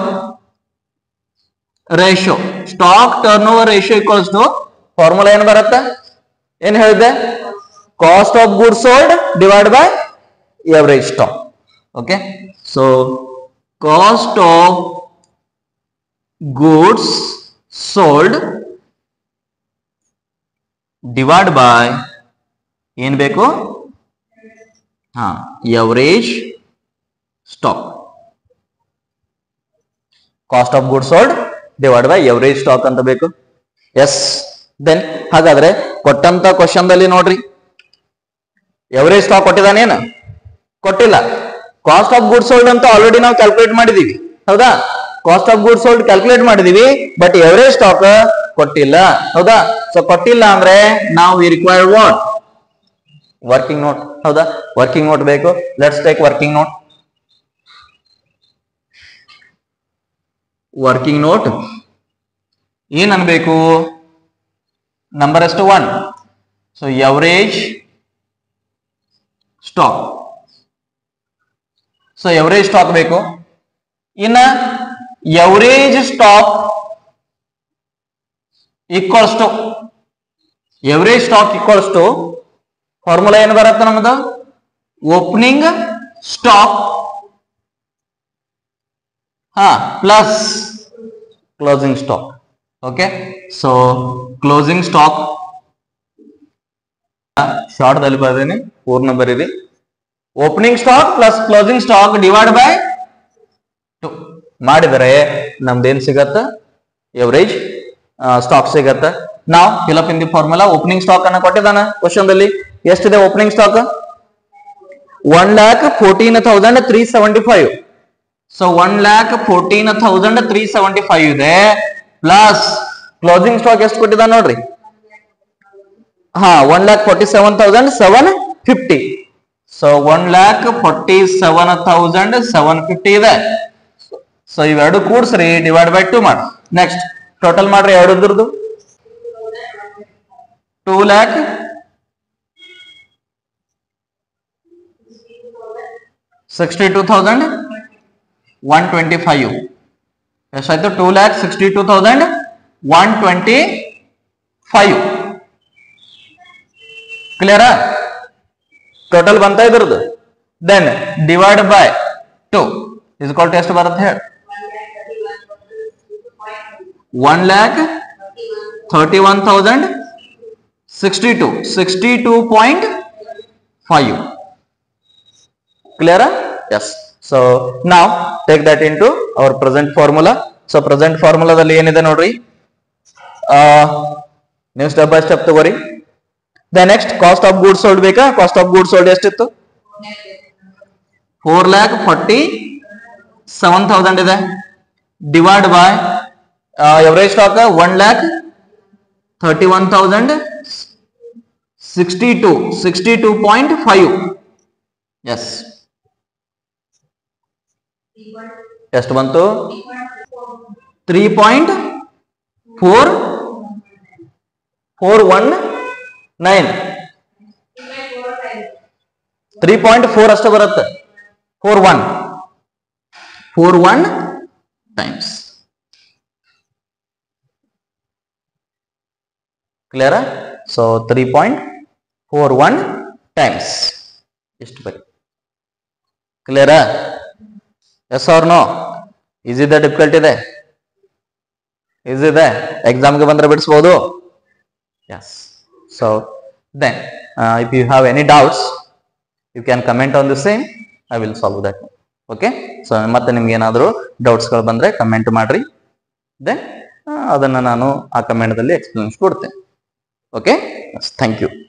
ratio stock turn over ratio equals to formula ಏನ್ ಬರುತ್ತೆ ಏನ್ ಹೇಳಿದೆ cost of good sold divide by average stock okay so cost of goods sold divide by ಏನ್ ಬೇಕು ಹಾ average stock cost of good sold divide by average stock ಅಂತ ಬೇಕು S then ಹಾಗಾದ್ರೆ ಕೊಟ್ಟಂತ ಕ್ವಶನ್ ದಲ್ಲಿ ನೋಡ್ರಿ ಎವರೇಜ್ ಸ್ಟಾಕ್ ಕೊಟ್ಟಿದಾನೇನು ಕೊಟ್ಟಿಲ್ಲ ಕಾಸ್ಟ್ ಆಫ್ ಗುಡ್ ಸೋಲ್ಡ್ ಅಂತ ಆಲ್ರೆಡಿ ನಾವು ಕ್ಯಾಲ್ಕುಲೇಟ್ ಮಾಡಿದೀವಿ ಹೌದಾ cost of good sold calculate ಮಾಡಿದೀವಿ ಬಟ್ ಎವರೇಜ್ ಸ್ಟಾಕ್ ಕೊಟ್ಟಿಲ್ಲ ಹೌದಾ ಸೊ ಕೊಟ್ಟಿಲ್ಲ ಅಂದ್ರೆ ನಾವು we require what working note ಹೌದಾ ವರ್ಕಿಂಗ್ ನೋಟ್ ಬೇಕು let's take working note working note ಏನ್ ಅನ್ಬೇಕು ನಂಬರ್ ಎಷ್ಟು one so average stock so average stock ಬೇಕು ಇನ್ನ average stock equals to average stock equals to formula ಏನು ಬರುತ್ತೆ ನಮ್ಮದು ಓಪನಿಂಗ್ ಸ್ಟಾಕ್ ಹಾ plus closing stock okay so closing stock short ದಲ್ಲಿ ಬರ್ದೇನೆ ಪೂರ್ಣ ಬರೀರಿ opening stock plus closing stock divide by two ಮಾಡಿದರೆ ನಮ್ದೇನ್ ಸಿಗತ್ತ ಎವರೇಜ್ ಸ್ಟಾಕ್ ಸಿಗತ್ತ ನಾವು fill in the formula opening stock ಅನ್ನ ಕೊಟ್ಟಿದ್ದಾನ ಕ್ವಶನ್ ದಲ್ಲಿ ಎಷ್ಟಿದೆ opening stock one lakh fourteen thousand three seventy five so one lakh fourteen thousand three seventy five ಇದೆ ಪ್ಲಸ್ ಕ್ಲೋಸಿಂಗ್ ಸ್ಟಾಕ್ ಎಷ್ಟು ಕೊಟ್ಟಿದ್ದಾನೆ ನೋಡ್ರಿ ಹಾ one lakh forty seven thousand seven fifty so one lakh forty seven thousand seven fifty ಇದೆ so ಇವೆರಡು ಕೂಡ್ಸ್ರಿ divide by two ಮಾಡಿ next total ಮಾಡ್ರಿ ಎರಡದ್ರದ್ದು two lakh sixty two thousand one twenty five ಎಷ್ಟಾಯ್ತು two lakh sixty two thousand one twenty five ಕ್ಲಿಯರಾ total ಬಂತ ಇದ್ರದ್ದು ದೆನ್ ಡಿವೈಡ್ ಬೈ ಟು ಇಸ್ಕೊಲ್ ಎಷ್ಟು ಬರುತ್ತೆ ಹೇಳಿ one lakh thirty one thousand sixty two sixty two point five ಕ್ಲಿಯರಾ ಎಸ್ ಸೊ ನಾವು take that in to our present formula so present ಫಾರ್ಮುಲಾದಲ್ಲಿ ಏನಿದೆ ನೋಡ್ರಿ ಆ, ನೀವು ಸ್ಟೆಪ್ ಬೈ ಸ್ಟೆಪ್ ತಗೋರಿ the next cost of goods sold ಬೇಕಾ ಕಾಸ್ಟ್ ಆಫ್ ಗೂಡ್ಸ್ ಸೋಲ್ಡ್ ಎಷ್ಟಿತ್ತು four lakh forty seven thousand ಇದೆ divide by average stock one lakh thirty one thousand sixty two sixty two point five yes ಎಷ್ಟು ಬಂತು three point four four one nine three point four ಅಷ್ಟು ಬರುತ್ತೆ four one four one times ಕ್ಲಿಯರ so three point four one times ಇಷ್ಟು ಬರಿ ಕ್ಲಿಯರಾ yes or no easy ಇದೆ difficult ಇದೆ ಈಸಿ ಇದೆ ಎಕ್ಸಾಮ್ಗೆ ಬಂದ್ರೆ ಬಿಡಿಸ್ಬೋದು yes so then if you have any doubts you can comment on the same I will solve that okay so ಮತ್ತೆ ನಿಮ್ಗೆ ಏನಾದರೂ ಡೌಟ್ಸ್ಗಳು ಬಂದ್ರೆ ಕಮೆಂಟ್ ಮಾಡ್ರಿ ದೆನ್ ಅದನ್ನ ನಾನು ಆ ಕಮೆಂಟ್ದಲ್ಲಿ ಎಕ್ಸ್ಪ್ಲೇನ್ಸ್ ಕೊಡ್ತೇನೆ ಓಕೆ ಥ್ಯಾಂಕ್ ಯು